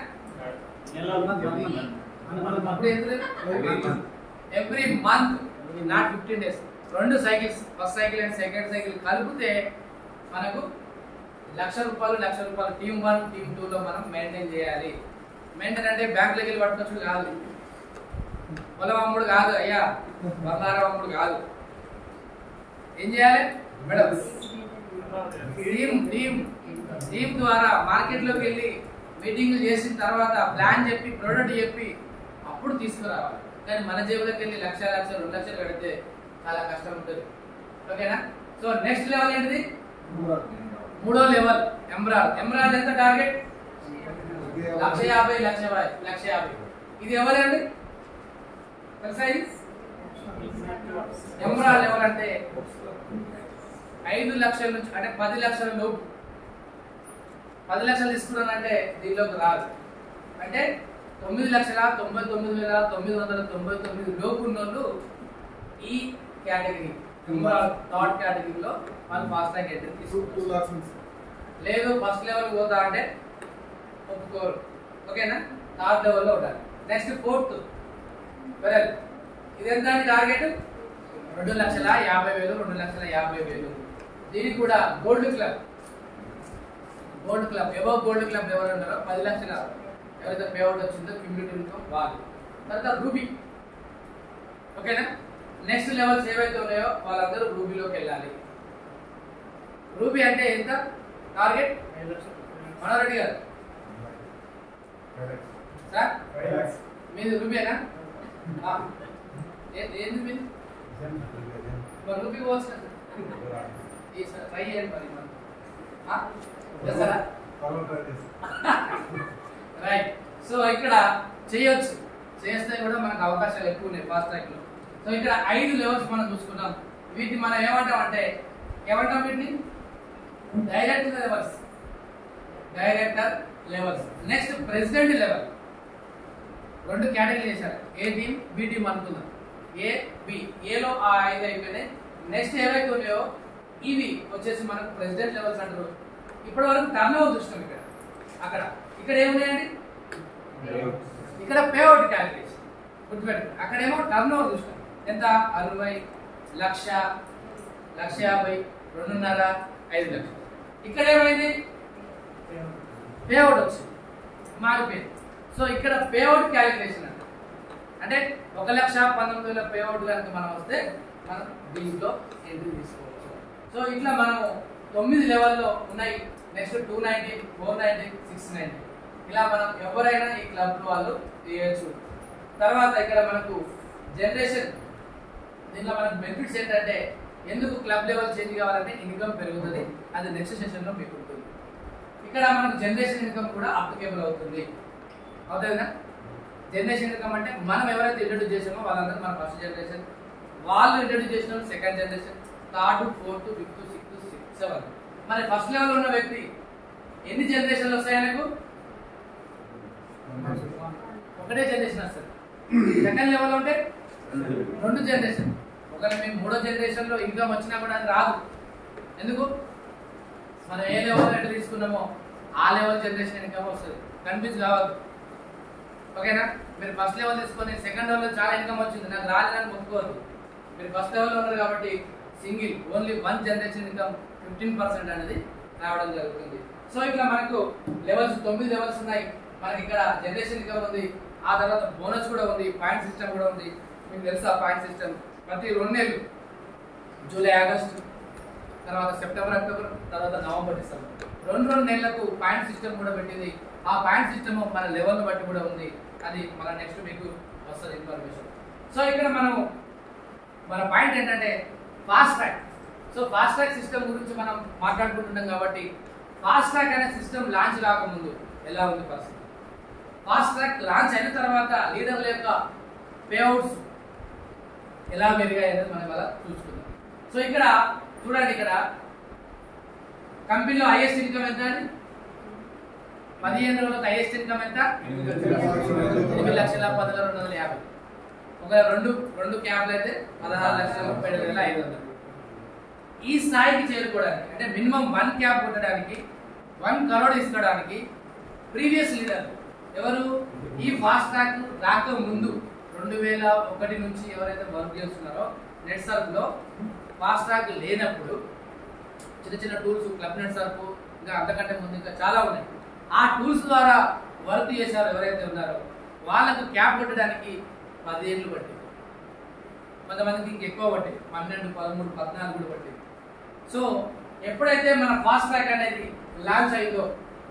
అప్పుడు ఎంత every month not fifteen days రెండు cycles first cycle and second cycle కలిపితే మనకు లక్ష రూపాయలు లక్ష రూపాయలు టీమ్ వన్ టీమ్ టూ లో మనం మెయింటైన్ చేయాలి మెయింటైన్ అంటే బ్యాంకులోకి వెళ్ళి పట్టుకొచ్చుడు కాదు పొలం అమ్ముడు కాదు అయ్యా బంగారం అమ్ముడు కాదు ఏం చేయాలి మేడం టీమ్ టీమ్ టీమ్ ద్వారా మార్కెట్లోకి వెళ్ళి మీటింగ్లు చేసిన తర్వాత ప్లాన్ చెప్పి ప్రోడక్ట్ చెప్పి అప్పుడు తీసుకురావాలి కానీ మన జేబులోకి వెళ్ళి లక్ష లక్ష రెండు లక్షలు కడితే చాలా కష్టం ఉంటుంది ఓకేనా సో నెక్స్ట్ లెవెల్ ఏంటిది మూడో లెవెల్ ఎమ్రాల్ ఎమ్రాల్ ఎంత టార్గెట్ లక్ష యాభై లక్ష యాభై లక్ష యాభై ఇది ఎవరండి తెలుసా ఇది ఎమ్రాల్ లెవెల్ అంటే ఐదు లక్షల నుంచి అంటే పది లక్షల లోపు పది లక్షలు తీసుకున్నానంటే దీనిలోకి రాదు అంటే తొమ్మిది లక్షల తొంభై తొమ్మిది వేల తొమ్మిది వందల తొంభై తొమ్మిది లోపు ఉన్నోళ్ళు ఈ కేటగిరీ థర్డ్ కేటగిరీలో వాళ్ళు ఫాస్ట్ ట్రాక్ ఎంట్రీ తీసుకుంటారు లేదు ఫస్ట్ లెవెల్ పోతా అంటే ఒప్పుకోరు ఓకేనా థర్డ్ లెవెల్లో ఉండాలి నెక్స్ట్ ఫోర్త్ వెల్ ఇది ఎంత అండి టార్గెట్ రెండు లక్షల యాభై వేలు రెండు లక్షల యాభై వేలు దీనికి కూడా గోల్డ్ క్లబ్ గోల్డ్ క్లబ్ ఎవో గోల్డ్ క్లబ్ ఎవరు ఉన్నారో పది లక్షల ఎవరైతే పేఅవుట్ వచ్చిందో క్యూమిలిటీ ఇన్కమ్ వాళ్ళు తర్వాత రూబీ ఓకేనా నెక్స్ట్ లెవెల్స్ ఏవైతే ఉన్నాయో వాళ్ళందరూ రూబీలోకి వెళ్ళాలి రూబీ అంటే ఎంత టార్గెట్ మనోరెడ్డి గారు సార్ మీది రూబీనా ఆ. ఏ- ఏంది మీది మరి రూబీ పోవచ్చు కదా సార్. ఈ సార్ ట్రై చేయండి మరి మనం. ఆ? చేస్తారా రైట్ సో ఇక్కడ చేయొచ్చు చేస్తే కూడా మనకు అవకాశాలు ఎక్కువ ఉన్నాయి ఫాస్ట్ ట్రాక్ లో సో ఇక్కడ ఐదు లెవెల్స్ మనం చూసుకున్నాం వీటిని మనం ఏమంటాం అంటే ఏమంటాం వీటిని director levels director levels next president level రెండు కేటగిరీ చేశారు ఏ టీం బి టీం అనుకుందాం ఏ బి ఏలో ఆ ఐదు అయిపోయినాయి నెక్స్ట్ ఏవైతే ఉన్నాయో ఇవి వచ్చేసి మనకు ప్రెసిడెంట్ లెవెల్స్ అంటారు ఇప్పటి వరకు టర్న్ ఓవర్ చూసినాం ఇక్కడ అక్కడ ఇక్కడ ఏమున్నాయండి ఇక్కడ పేఅవుట్ క్యాలిక్యులేషన్ గుర్తుపెట్టండి అక్కడేమో టర్న్ ఓవర్ చూసినాం ఎంత అరవై లక్ష లక్ష యాభై రెండున్నర ఐదు లక్షలు ఇక్కడ ఏమైంది పేఅవుట్ వచ్చింది మారిపోయింది సో ఇక్కడ పేఅవుట్ క్యాలిక్యులేషన్ అంట అంటే ఒక లక్ష పంతొమ్మిది వేల పేఅవుట్ కనుక మనం వస్తే మనం దీంట్లో ఎంట్రీ తీసుకోవచ్చు సో ఇట్లా మనము తొమ్మిది లెవెల్లో ఉన్నాయి next two ninety four ninety six ninety ఇలా మనం ఎవరైనా ఈ క్లబ్ వాళ్ళు చేయొచ్చు తర్వాత ఇక్కడ మనకు జనరేషన్ దీంట్లో మనకు బెనిఫిట్స్ ఏంటంటే ఎందుకు క్లబ్ లెవెల్ చేంజ్ కావాలంటే ఇన్కమ్ పెరుగుతుంది అది నెక్స్ట్ సెషన్లో మీకు ఉంటుంది ఇక్కడ మనకు జనరేషన్ ఇన్కమ్ కూడా అప్లికేబుల్ అవుతుంది అవుతుందా జనరేషన్ ఇన్కమ్ అంటే మనం ఎవరైతే ఇంట్రడ్యూస్ చేసామో వాళ్ళందరూ మన ఫస్ట్ జనరేషన్ వాళ్ళు ఇంట్రడ్యూస్ చేసిన second generation third fourth fifth sixth sixth seven మరి ఫస్ట్ లెవెల్ ఉన్న వ్యక్తి ఎన్ని జనరేషన్లు వస్తాయి ఆయనకు ఒకటే జనరేషన్ వస్తుంది సెకండ్ లెవెల్ ఉంటే రెండు జనరేషన్ ఒకవేళ మేము మూడో జనరేషన్ లో ఇన్కమ్ వచ్చినా కూడా అది రాదు ఎందుకు మనం ఏ లెవెల్ ఎట్లా తీసుకున్నామో ఆ లెవెల్ జనరేషన్ ఇన్కమ్ వస్తుంది కన్ఫ్యూజ్ కావద్దు ఓకేనా మీరు ఫస్ట్ లెవెల్ తీసుకొని సెకండ్ లెవెల్ చాలా ఇన్కమ్ వచ్చింది నాకు రాలేదని ఒప్పుకోవద్దు మీరు ఫస్ట్ లెవెల్ ఉన్నారు కాబట్టి single only one generation income fifteen percent అనేది రావడం జరుగుతుంది సో ఇట్లా మనకు లెవెల్స్ తొమ్మిది లెవెల్స్ ఉన్నాయి మనకి ఇక్కడ జనరేషన్ ఇన్కమ్ ఉంది ఆ తర్వాత బోనస్ కూడా ఉంది పాయింట్ సిస్టమ్ కూడా ఉంది మీకు తెలుసా పాయింట్ సిస్టమ్ ప్రతి రెండు నెలలు జూలై ఆగస్ట్ తర్వాత సెప్టెంబర్ అక్టోబర్ తర్వాత నవంబర్ డిసెంబర్ రెండు రెండు నెలలకు పాయింట్ సిస్టమ్ కూడా పెట్టింది ఆ పాయింట్ సిస్టమ్ మన లెవెల్ని బట్టి కూడా ఉంది అది మన నెక్స్ట్ మీకు వస్తుంది ఇన్ఫర్మేషన్ సో ఇక్కడ మనం మన పాయింట్ ఏంటంటే fast track so fast track system గురించి మనం మాట్లాడుకుంటున్నాం కాబట్టి ఫాస్ట్ ట్రాక్ అనే సిస్టమ్ లాంచ్ కాకముందు ఎలా ఉంది పరిస్థితి ఫాస్ట్ ట్రాక్ లాంచ్ అయిన తర్వాత లీడర్ల యొక్క పేఅవుట్స్ ఎలా పెరిగాయి అనేది మనం అలా చూసుకుందాం సో ఇక్కడ చూడండి ఇక్కడ కంపెనీలో హైయెస్ట్ ఇన్కమ్ ఎంత అండి పదిహేను రోజులకు హైయెస్ట్ ఇన్కమ్ ఎంత ఎనిమిది లక్షల పదివేల రెండు వందల యాభై ఒక రెండు రెండు క్యాబ్లు అయితే పదహారు లక్షల ముప్పై ఏడు వేల ఐదు వందలు ఈ స్థాయికి చేరుకోవడానికి అంటే మినిమం వన్ క్యాబ్ కొట్టడానికి వన్ కరోడ్ ఇసుకోవడానికి ప్రీవియస్ లీడర్ ఎవరు ఈ ఫాస్ట్ ట్రాక్ రాక ముందు రెండు వేల ఒకటి నుంచి ఎవరైతే వర్క్ చేస్తున్నారో నెట్ సర్ఫ్ లో ఫాస్ట్ ట్రాక్ లేనప్పుడు చిన్న చిన్న టూల్స్ క్లబ్ నెట్ సర్ఫ్ ఇంకా అంతకంటే ముందు ఇంకా చాలా ఉన్నాయి ఆ టూల్స్ ద్వారా వర్క్ చేశారు ఎవరైతే ఉన్నారో వాళ్ళకు క్యాప్ కొట్టడానికి పదిహేళ్ళు పట్టింది కొంతమందికి ఇంకెక్కువ పట్టింది పన్నెండు పదమూడు పద్నాలుగు కూడా పట్టింది సో ఎప్పుడైతే మన ఫాస్ట్ ట్రాక్ అనేది లాంచ్ అయిందో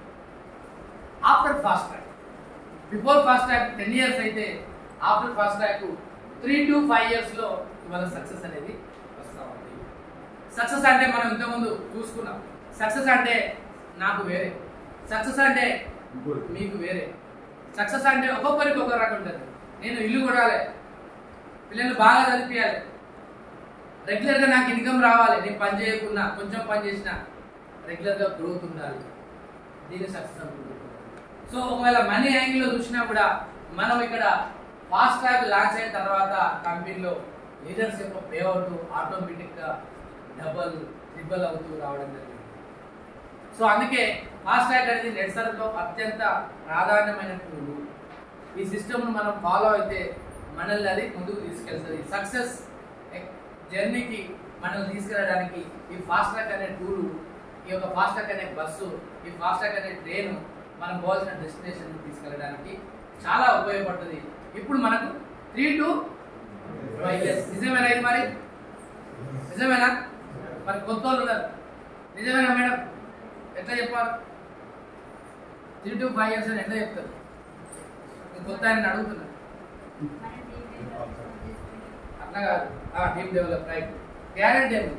after fast track before fast track ten years అయితే after fast track three to five years లో ఇవాళ సక్సెస్ అనేది వస్తా ఉంది సక్సెస్ అంటే మనం ఇంతకుముందు చూసుకున్నాం సక్సెస్ అంటే నాకు వేరే సక్సెస్ అంటే మీకు వేరే సక్సెస్ అంటే ఒక్కొక్కరికి ఒక్కొక్క రకం ఉంటుంది నేను ఇల్లు కొడాలి పిల్లలు బాగా చదివించాలి రెగ్యులర్గా నాకు ఇన్కమ్ రావాలి నేను పని చేయకున్నా కొంచెం పని చేసినా రెగ్యులర్గా గ్రోత్ ఉండాలి దీన్ని సక్సెస్ అనుకుంటున్నాను సో ఒకవేళ మనీ యాంగిల్లో చూసినా కూడా మనం ఇక్కడ ఫాస్ట్ ట్రాక్ లాంచ్ అయిన తర్వాత కంపెనీలో లీడర్స్ యొక్క పే అవుట్ ఆటోమేటిక్గా డబల్ ట్రిబల్ అవుతూ రావడం జరిగింది సో అందుకే ఫాస్ట్ ట్రాక్ అనేది నెట్ సర్వ్లో అత్యంత ప్రాధాన్యమైన టూల్ ఈ సిస్టమ్ను మనం ఫాలో అయితే మనల్ని అది ముందుకు తీసుకెళ్తుంది సక్సెస్ జర్నీకి మనల్ని తీసుకెళ్ళడానికి ఈ ఫాస్ట్ ట్రాక్ అనే టూలు ఈ యొక్క ఫాస్ట్ ట్రాక్ అనే బస్సు ఈ ఫాస్ట్ ట్రాక్ అనే ట్రైన్ మనం పోవాల్సిన డెస్టినేషన్ తీసుకెళ్ళడానికి చాలా ఉపయోగపడుతుంది ఇప్పుడు మనకు త్రీ టు ఫైవ్ ఇయర్స్ నిజమేనా ఇది మరి నిజమేనా మరి కొత్త వాళ్ళు ఉన్నారు నిజమేనా మేడం ఎట్లా చెప్పాలి త్రీ టు ఫైవ్ ఇయర్స్ అని ఎట్లా చెప్తారు నేను కొత్త ఆయన అడుగుతున్నా అట్లా కాదు టీమ్ డెవలప్ రైట్ గ్యారెంటీ ఏమి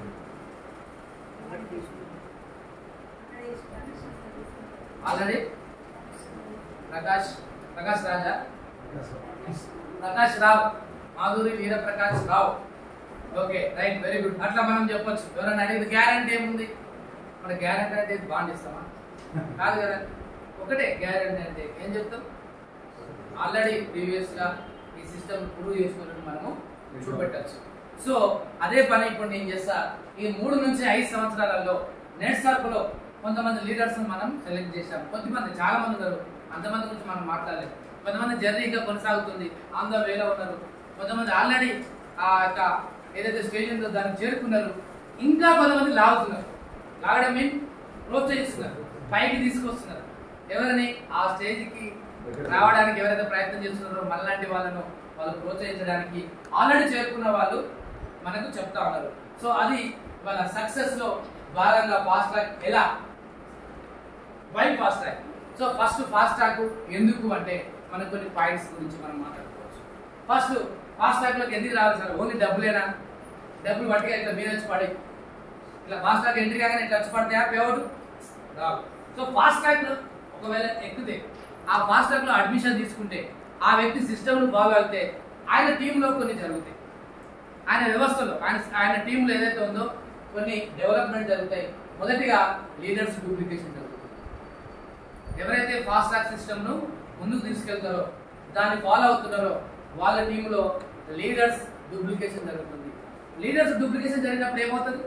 already Prakash Prakash Raja Prakash Rao Madhuri Veera Prakash Rao okay right very good అట్లా మనం చెప్పొచ్చు ఎవరైనా అడిగింది గ్యారంటీ ఏముంది మన గ్యారంటీ అంటే బాండ్ ఇస్తామా కాదు కదా ఒకటే గ్యారంటీ అంటే ఏం చెప్తాం ఆల్రెడీ ప్రీవియస్ గా ఈ సిస్టమ్ ప్రూవ్ చేసుకున్నట్టు మనము చూపెట్టచ్చు సో అదే పని ఇప్పుడు నేను చేస్తా ఈ మూడు నుంచి ఐదు సంవత్సరాలలో నెట్ సర్పులో కొంతమంది లీడర్స్ మనం సెలెక్ట్ చేశాం కొంతమంది చాలా మంది ఉన్నారు అంతమంది గురించి మనం మాట్లాడలేదు కొంతమంది జర్నీ ఇంకా కొనసాగుతుంది ఆన్ ద వేలో ఉన్నారు కొంతమంది ఆల్రెడీ ఆ యొక్క ఏదైతే స్టేజ్ ఉందో దాన్ని చేరుకున్నారు ఇంకా కొంతమంది లాగుతున్నారు లాగడం మీన్ ప్రోత్సహిస్తున్నారు పైకి తీసుకొస్తున్నారు ఎవరిని ఆ స్టేజ్కి రావడానికి ఎవరైతే ప్రయత్నం చేస్తున్నారో మనలాంటి వాళ్ళను వాళ్ళు ప్రోత్సహించడానికి ఆల్రెడీ చేరుకున్న వాళ్ళు మనకు చెప్తా ఉన్నారు సో అది వాళ్ళ సక్సెస్ లో భాగంగా ఫాస్ట్ ట్రాక్ ఎలా why fast track so first fast track ఎందుకు అంటే మనకు కొన్ని పాయింట్స్ గురించి మనం మాట్లాడుకోవచ్చు ఫస్ట్ ఫాస్ట్ ట్రాక్ లోకి ఎందుకు రావాలి సార్ ఓన్లీ డబ్బులేనా డబ్బులు పట్టుగా ఇట్లా మీద వచ్చి పడి ఇట్లా ఫాస్ట్ ట్రాక్ ఎంట్రీ కాగానే ఇట్లా వచ్చి పడితే పేవడు రావు సో ఫాస్ట్ ట్రాక్ ఒకవేళ ఎక్కితే ఆ ఫాస్ట్ ట్రాక్ లో అడ్మిషన్ తీసుకుంటే ఆ వ్యక్తి సిస్టమ్ ను ఫాలో అయితే ఆయన టీంలో కొన్ని జరుగుతాయి ఆయన వ్యవస్థలో ఆయన ఆయన టీంలో ఏదైతే ఉందో కొన్ని డెవలప్మెంట్ జరుగుతాయి మొదటిగా లీడర్స్ డూప్లికేషన్ జరుగుతుంది ఎవరైతే ఫాస్ట్ ట్రాక్ సిస్టమ్ను ముందుకు తీసుకెళ్తారో దాన్ని ఫాలో అవుతున్నారో వాళ్ళ టీంలో లీడర్స్ డూప్లికేషన్ జరుగుతుంది లీడర్స్ డూప్లికేషన్ జరిగినప్పుడు ఏమవుతుంది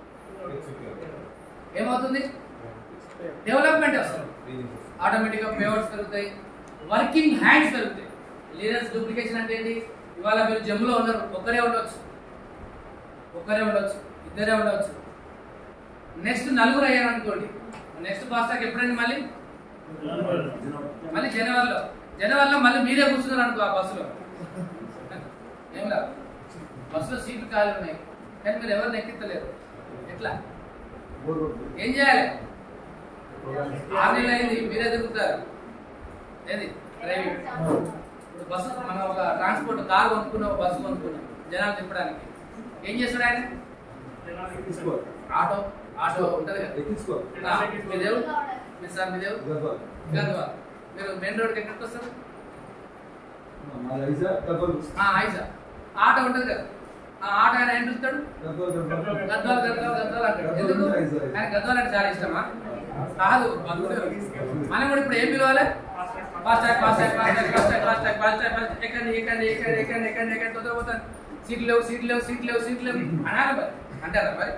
ఏమవుతుంది డెవలప్మెంట్ వస్తుంది ఆటోమేటిక్గా పేవర్స్ పెరుగుతాయి వర్కింగ్ హ్యాండ్స్ పెరుగుతాయి లీడర్స్ డూప్లికేషన్ అంటే ఏంటి ఇవాళ మీరు జమ్ములో ఉన్నారు ఒక్కరే ఉండొచ్చు ఒక్కరే ఉండొచ్చు ఇద్దరే ఉండొచ్చు నెక్స్ట్ నలుగురు అయ్యారు అనుకోండి నెక్స్ట్ ఫాస్టాగ్ ఎప్పుడండి మళ్ళీ మళ్ళీ జనవరిలో జనవరిలో మళ్ళీ మీరే కూర్చున్నారు అనుకో ఆ బస్సులో ఏం లా బస్సులో సీట్లు ఖాళీ ఉన్నాయి కానీ మీరు ఎవరిని ఎక్కించలేరు ఎట్లా ఏం చేయాలి ఆరు నెలలు అయింది మీరే తిరుగుతారు ఏది డ్రైవింగ్ ఇప్పుడు బస్సు మనం ఒక ట్రాన్స్పోర్ట్ కార్ కొనుక్కున్నాం ఒక బస్సు కొనుక్కున్నాం జనాలు తిప్పడానికి ఏం చేస్తాడు ఆయన ఆటో ఆటో ఉంటది కదా ఆ, మీదేవు మీ సార్ మీదేవు గద్వాల్ మీరు మెయిన్ రోడ్కి ఎక్కడికి వస్తారు ఆ, ఐజా ఆటో ఉంటది కదా ఆ ఆటో ఆయన ఏం చూస్తాడు గద్వాల్ గద్వాల్ గద్వాల్ అంటాడు ఎందుకు ఆయన గద్వాల్ అంటే చాలా ఇష్టమా కాదు భక్తుడు. మనం కూడా ఇప్పుడు ఏం పిలవాలి fast track fast track fast track fast track fast track fast track fast ఎక్కండి ఎక్కండి ఎక్కండి ఎక్కండి ఎక్కండి ఎక్కండి తొందర పోతాను సీట్లు లేవు సీట్లు లేవు సీట్లు లేవు సీట్లు లేవు అనాలి మరి అంటారా మరి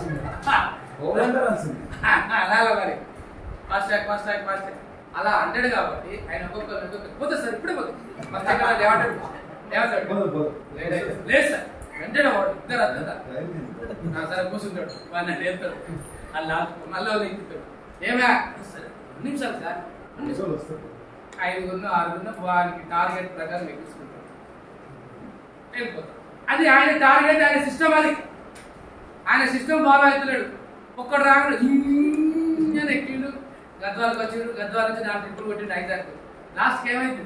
అనాలి మరి fast track fast track fast track అలా అంటాడు కాబట్టి ఆయన ఒక్కొక్కరు ఒక్కొక్కరు పోతే సార్ ఇప్పుడే పోతుంది ఫస్ట్ ఎక్కడ లేవటాడు లేవటాడు లేదు సార్ వెంటనే వాడు ఇద్దరు అద్దరు నా సరే కూర్చుంటాడు వాడిని లేపుతాడు అలా మళ్ళీ వాళ్ళు ఎక్కుతాడు ఏమే సరే రెండు నిమిషాలు సార్ రెండు నిమిషాలు. ఐదుగురు ఆరుగురు వానికి టార్గెట్ ప్రకారం ఎక్కించుకుంటాడు వెళ్ళిపోతాడు అది ఆయన టార్గెట్ ఆయన సిస్టమ్ అది ఆయన సిస్టమ్ ఫాలో అవుతున్నాడు ఒక్కడు రాగానే ఇంజన్ ఎక్కిండు గద్వాలకు వచ్చిండు గద్వాల నుంచి నాలుగు ట్రిప్పులు కొట్టిండు ఐదారు లాస్ట్ ఏమైంది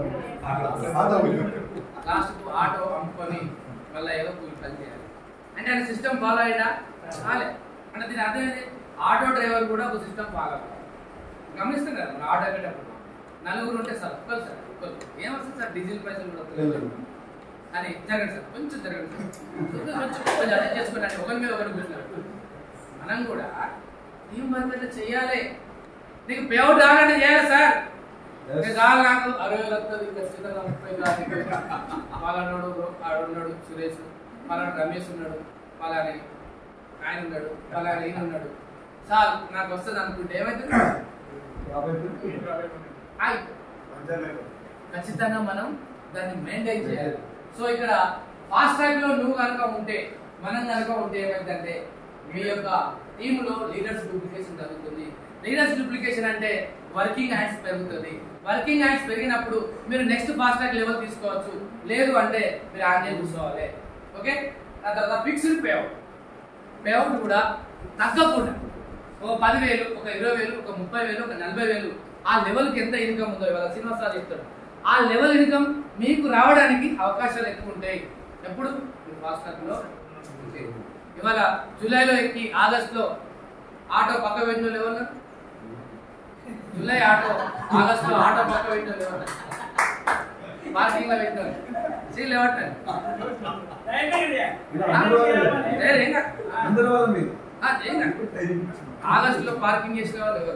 లాస్ట్ ఆటో అమ్ముకొని మళ్ళీ ఏదో కూలి పని చేయాలి అంటే ఆయన సిస్టమ్ ఫాలో అయ్యా కాలే అంటే దీని అర్థం ఏంటి ఆటో డ్రైవర్ కూడా ఒక సిస్టమ్ ఫాలో అవ్వాలి గమనిస్తున్నారు మన ఆటో ఎక్కేటప్పుడు నలుగురు ఉంటే సార్ ఒక్కరు సార్ ఒక్కరు ఏమొస్తుంది సార్ డీజిల్ పైసలు కూడా వస్తలేదు. అని జరగండి సార్ కొంచెం జరగండి సార్ కొంచెం కొంచెం కొంచెం అర్థం చేసుకోండి ఒకరి మీద ఒకరు కూర్చున్నారు మనం కూడా టీం వర్క్ అంటే చెయ్యాలి నీకు పేఅవుట్ రాగానే చేయాలి సార్ ఇంకా కాదు నాకు అరవై వేలు వస్తుంది ఖచ్చితంగా ముప్పై కాదు పలానాడు ఆడున్నాడు సురేష్ పలానా రమేష్ ఉన్నాడు పలాని ఆయన ఉన్నాడు పలానా ఈయన ఉన్నాడు సార్ నాకు వస్తుంది అనుకుంటే ఏమైతుంది ఆగి. ఖచ్చితంగా మనం దాన్ని మెయింటైన్ చేయాలి సో ఇక్కడ ఫాస్ట్ ట్రాక్ లో నువ్వు కనుక ఉంటే మనం కనుక ఉంటే ఏమైందంటే మీ యొక్క టీంలో లీడర్స్ డూప్లికేషన్ జరుగుతుంది లీడర్స్ డూప్లికేషన్ అంటే వర్కింగ్ హ్యాండ్స్ పెరుగుతుంది వర్కింగ్ హ్యాండ్స్ పెరిగినప్పుడు మీరు నెక్స్ట్ ఫాస్ట్ ట్రాక్ లెవెల్ తీసుకోవచ్చు లేదు అంటే మీరు ఆన్లైన్ కూర్చోవాలి ఓకే ఆ తర్వాత ఫిక్స్డ్ పేఅవుట్ పేఅవుట్ కూడా తగ్గకుండా ఒక పదివేలు ఒక ఇరవై వేలు ఒక ముప్పై వేలు ఒక నలభై వేలు ఆ లెవెల్కి ఎంత ఇన్కమ్ ఉందో ఇవాళ శ్రీనివాస్ సార్ చెప్తాడు ఆ లెవెల్ ఇన్కమ్ మీకు రావడానికి అవకాశాలు ఎక్కువ ఉంటాయి ఎప్పుడు మీరు ఫాస్ట్ ట్రాక్లో ఉంటే. ఇవాళ జూలైలో ఎక్కి ఆగస్టులో ఆటో పక్క పెట్టిన లెవెల్ జూలై ఆటో ఆగస్టులో ఆటో పక్క పెట్టిన లెవెల్ పార్కింగ్ లో పెట్టిన సీల్ ఇవ్వట్లేదు ఏం కాదు. అందరూ వాళ్ళ మీరు ఆ, ఏం కాదు. ఆగస్టులో పార్కింగ్ చేసిన వాళ్ళు ఎవరు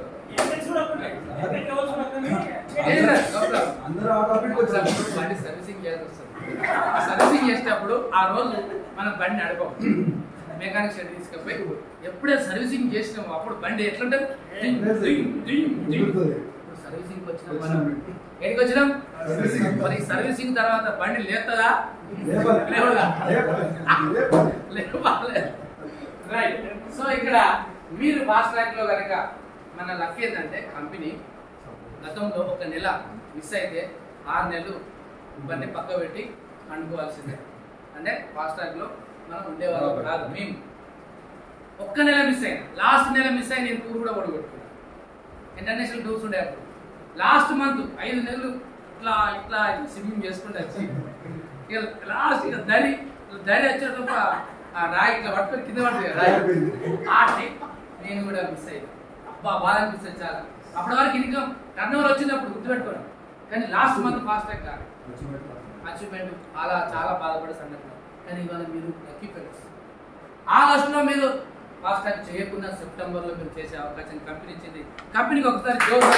ఏం కాదు, no problem. అందరూ ఆ టాపిక్ వచ్చారు బండి సర్వీసింగ్ చేయాల్సి వస్తుంది ఆ సర్వీసింగ్ చేసేటప్పుడు ఆ రోజు మనం బండి నడపం మెకానిక్ షెడ్ తీసుకుపోయి ఎప్పుడైతే సర్వీసింగ్ చేసినామో అప్పుడు బండి ఎట్లుంటది డింగ్, డింగ్, డింగ్, డింగ్. ఎగురుతుంది. ఇప్పుడు సర్వీసింగ్ వచ్చిన మనం ఎక్కడికి వచ్చినాం సర్వీసింగ్. మరి సర్వీసింగ్ తర్వాత బండి లేస్తుందా లేపాలి. లేవదా? లేపాలి. లేపాలి. లేవాలి రైట్ సో ఇక్కడ మీరు ఫాస్ట్ ట్రాక్ లో కనుక మన లక్ ఏంటంటే కంపెనీ గతంలో ఒక నెల మిస్ అయితే ఆరు నెలలు ఇవన్నీ పక్క పెట్టి అనుకోవాల్సిందే అంటే ఫాస్ట్ ట్రాక్ లో మనం ఉండేవాళ్ళం కాదు మేము ఒక్క నెల మిస్ అయినా లాస్ట్ నెల మిస్ అయిన నేను టూర్ కూడా ఓడగొట్టుకున్నాను ఇంటర్నేషనల్ టూర్స్ ఉండే అప్పుడు లాస్ట్ మంత్ ఐదు నెలలు ఇట్లా ఇట్లా స్విమ్మింగ్ చేసుకుంటే వచ్చి ఇక లాస్ట్ ఇక దరి దరి వచ్చేటప్పుడు ఆ- ఆ రాయి ఇట్లా పట్టుకొని కింద పడుతుంది కదా రాయి ఆ టైం నేను కూడా మిస్ అయ్యాను అబ్బా బాధ అనిపిస్తుంది చాలా అప్పటి వరకు ఇన్కమ్ టర్న్ ఓవర్ వచ్చినప్పుడు గుర్తుపెట్టుకోండి కానీ లాస్ట్ మంత్ ఫాస్ట్ ట్రాక్ కాదు అచీవ్మెంట్ అలా చాలా బాధపడే సంఘటన కానీ ఇవాళ మీరు లక్కీ ఫెలోస్ ఆగస్టులో మీరు ఫాస్ట్ ట్రాక్ చేయకుండా సెప్టెంబర్లో మీరు చేసే అవకాశం కంపెనీ ఇచ్చింది కంపెనీకి ఒకసారి జోరు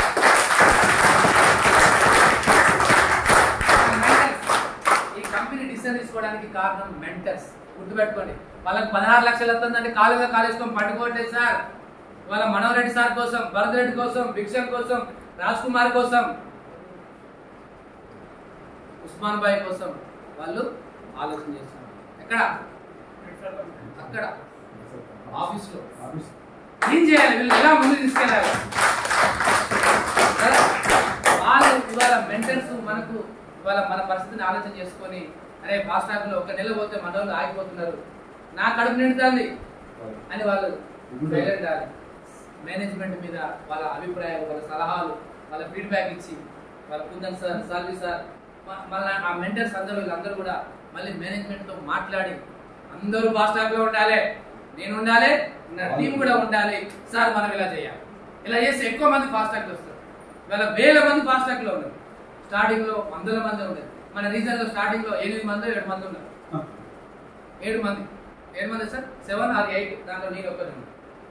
మెంటర్స్ ఈ కంపెనీ డిసిషన్ తీసుకోవడానికి కారణం మెంటర్స్ గుర్తుపెట్టుకోండి వాళ్ళకి పదహారు లక్షలు వస్తుందంటే కాలుగా కాలేసుకొని పట్టుకోవట్లేదు సార్ వాళ్ళ మనోహరెడ్డి సార్ కోసం భరత్ రెడ్డి కోసం భిక్షం కోసం రాజ్ కుమార్ కోసం ఉస్మాన్ బాయ్ కోసం వాళ్ళు ఆలోచన చేస్తున్నారు ఎక్కడ అక్కడ ఆఫీస్లో ఆఫీస్. ఏం చేయాలి వీళ్ళు ఎలా ముందుకు తీసుకెళ్ళాలి కదా? వాళ్ళు ఇవాళ మెంటర్స్ మనకు ఇవాళ మన పరిస్థితిని ఆలోచన చేసుకొని అరే ఫాస్ట్ ట్రాక్ లో ఒక నెల పోతే మన వాళ్ళు ఆగిపోతున్నారు నా కడుపు నిండుతుంది అని వాళ్ళు సైలెంట్ మేనేజ్మెంట్ మీద వాళ్ళ అభిప్రాయాలు వాళ్ళ సలహాలు వాళ్ళ ఫీడ్బ్యాక్ ఇచ్చి వాళ్ళ కుందన్ సార్ సాల్వి సార్ మ- మళ్ళీ ఆ మెంటర్స్ అందరూ వీళ్ళందరూ కూడా మళ్ళీ మేనేజ్మెంట్ తో మాట్లాడి అందరూ ఫాస్ట్ ట్రాక్ లో ఉండాలి నేను ఉండాలి నా టీం కూడా ఉండాలి సార్ మనం ఇలా చేయాలి ఇలా చేస్తే ఎక్కువ మంది ఫాస్ట్ ట్రాక్ వస్తారు ఇవాళ వేల మంది ఫాస్ట్ ట్రాక్ లో ఉన్నారు స్టార్టింగ్ లో వందల మంది ఉండేది మన రీజన్ లో స్టార్టింగ్ లో ఎనిమిది మంది ఏడు మంది ఉన్నారు ఆ. ఏడు మంది ఏడు మంది సార్ సెవెన్ ఆర్ ఎయిట్ దాంట్లో నేను ఒక్కరు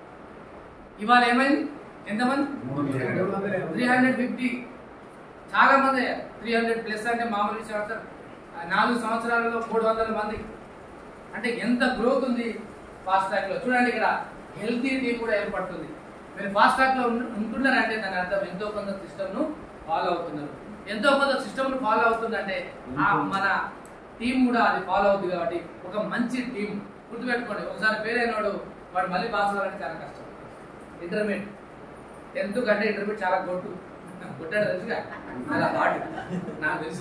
ఇవాళ ఏమైంది ఎంతమంది త్రీ హండ్రెడ్ ఫిఫ్టీ చాలా మంది త్రీ హండ్రెడ్ ప్లస్ అంటే మామూలు విషయం సార్ ఆ నాలుగు సంవత్సరాలలో మూడు వందల మంది అంటే ఎంత గ్రోత్ ఉంది ఫాస్ట్ ట్రాక్ లో చూడండి ఇక్కడ హెల్తీ టీం కూడా ఏర్పడుతుంది మీరు ఫాస్ట్ ట్రాక్ లో ఉంటు- ఉంటున్నారంటే దాని అర్థం ఎంతో కొంత సిస్టమ్ ను ఫాలో అవుతున్నారు ఎంతో కొంత సిస్టమ్ ను ఫాలో అవుతుందంటే ఆ మన టీం కూడా అది ఫాలో అవుతుంది కాబట్టి ఒక మంచి టీం గుర్తుపెట్టుకోండి ఒకసారి ఫెయిల్ అయినాడు వాడు మళ్ళీ పాస్ అవ్వాలంటే చాలా కష్టం ఇంటర్మీడియట్ టెన్త్ కంటే ఇంటర్మీడియట్ చాలా కొట్టు కొట్టాడు తెలుసుగా అలా హార్డ్ నాకు తెలుసు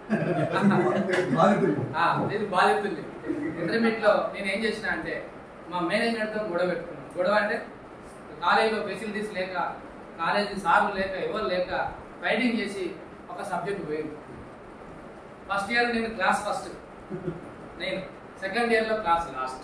బాధితులు. ఆ, ఇది బాధితుంది ఇంటర్మీడియట్ లో నేను ఏం చేసిన అంటే మా మేనేజ్మెంట్ తో గొడవ పెట్టుకున్నాను గొడవ అంటే కాలేజీలో ఫెసిలిటీస్ లేక కాలేజీ సార్లు లేక ఎవరు లేక ఫైటింగ్ చేసి ఒక సబ్జెక్ట్ పోయింది ఫస్ట్ ఇయర్ నేను క్లాస్ ఫస్ట్ నేను సెకండ్ ఇయర్ లో క్లాస్ లాస్ట్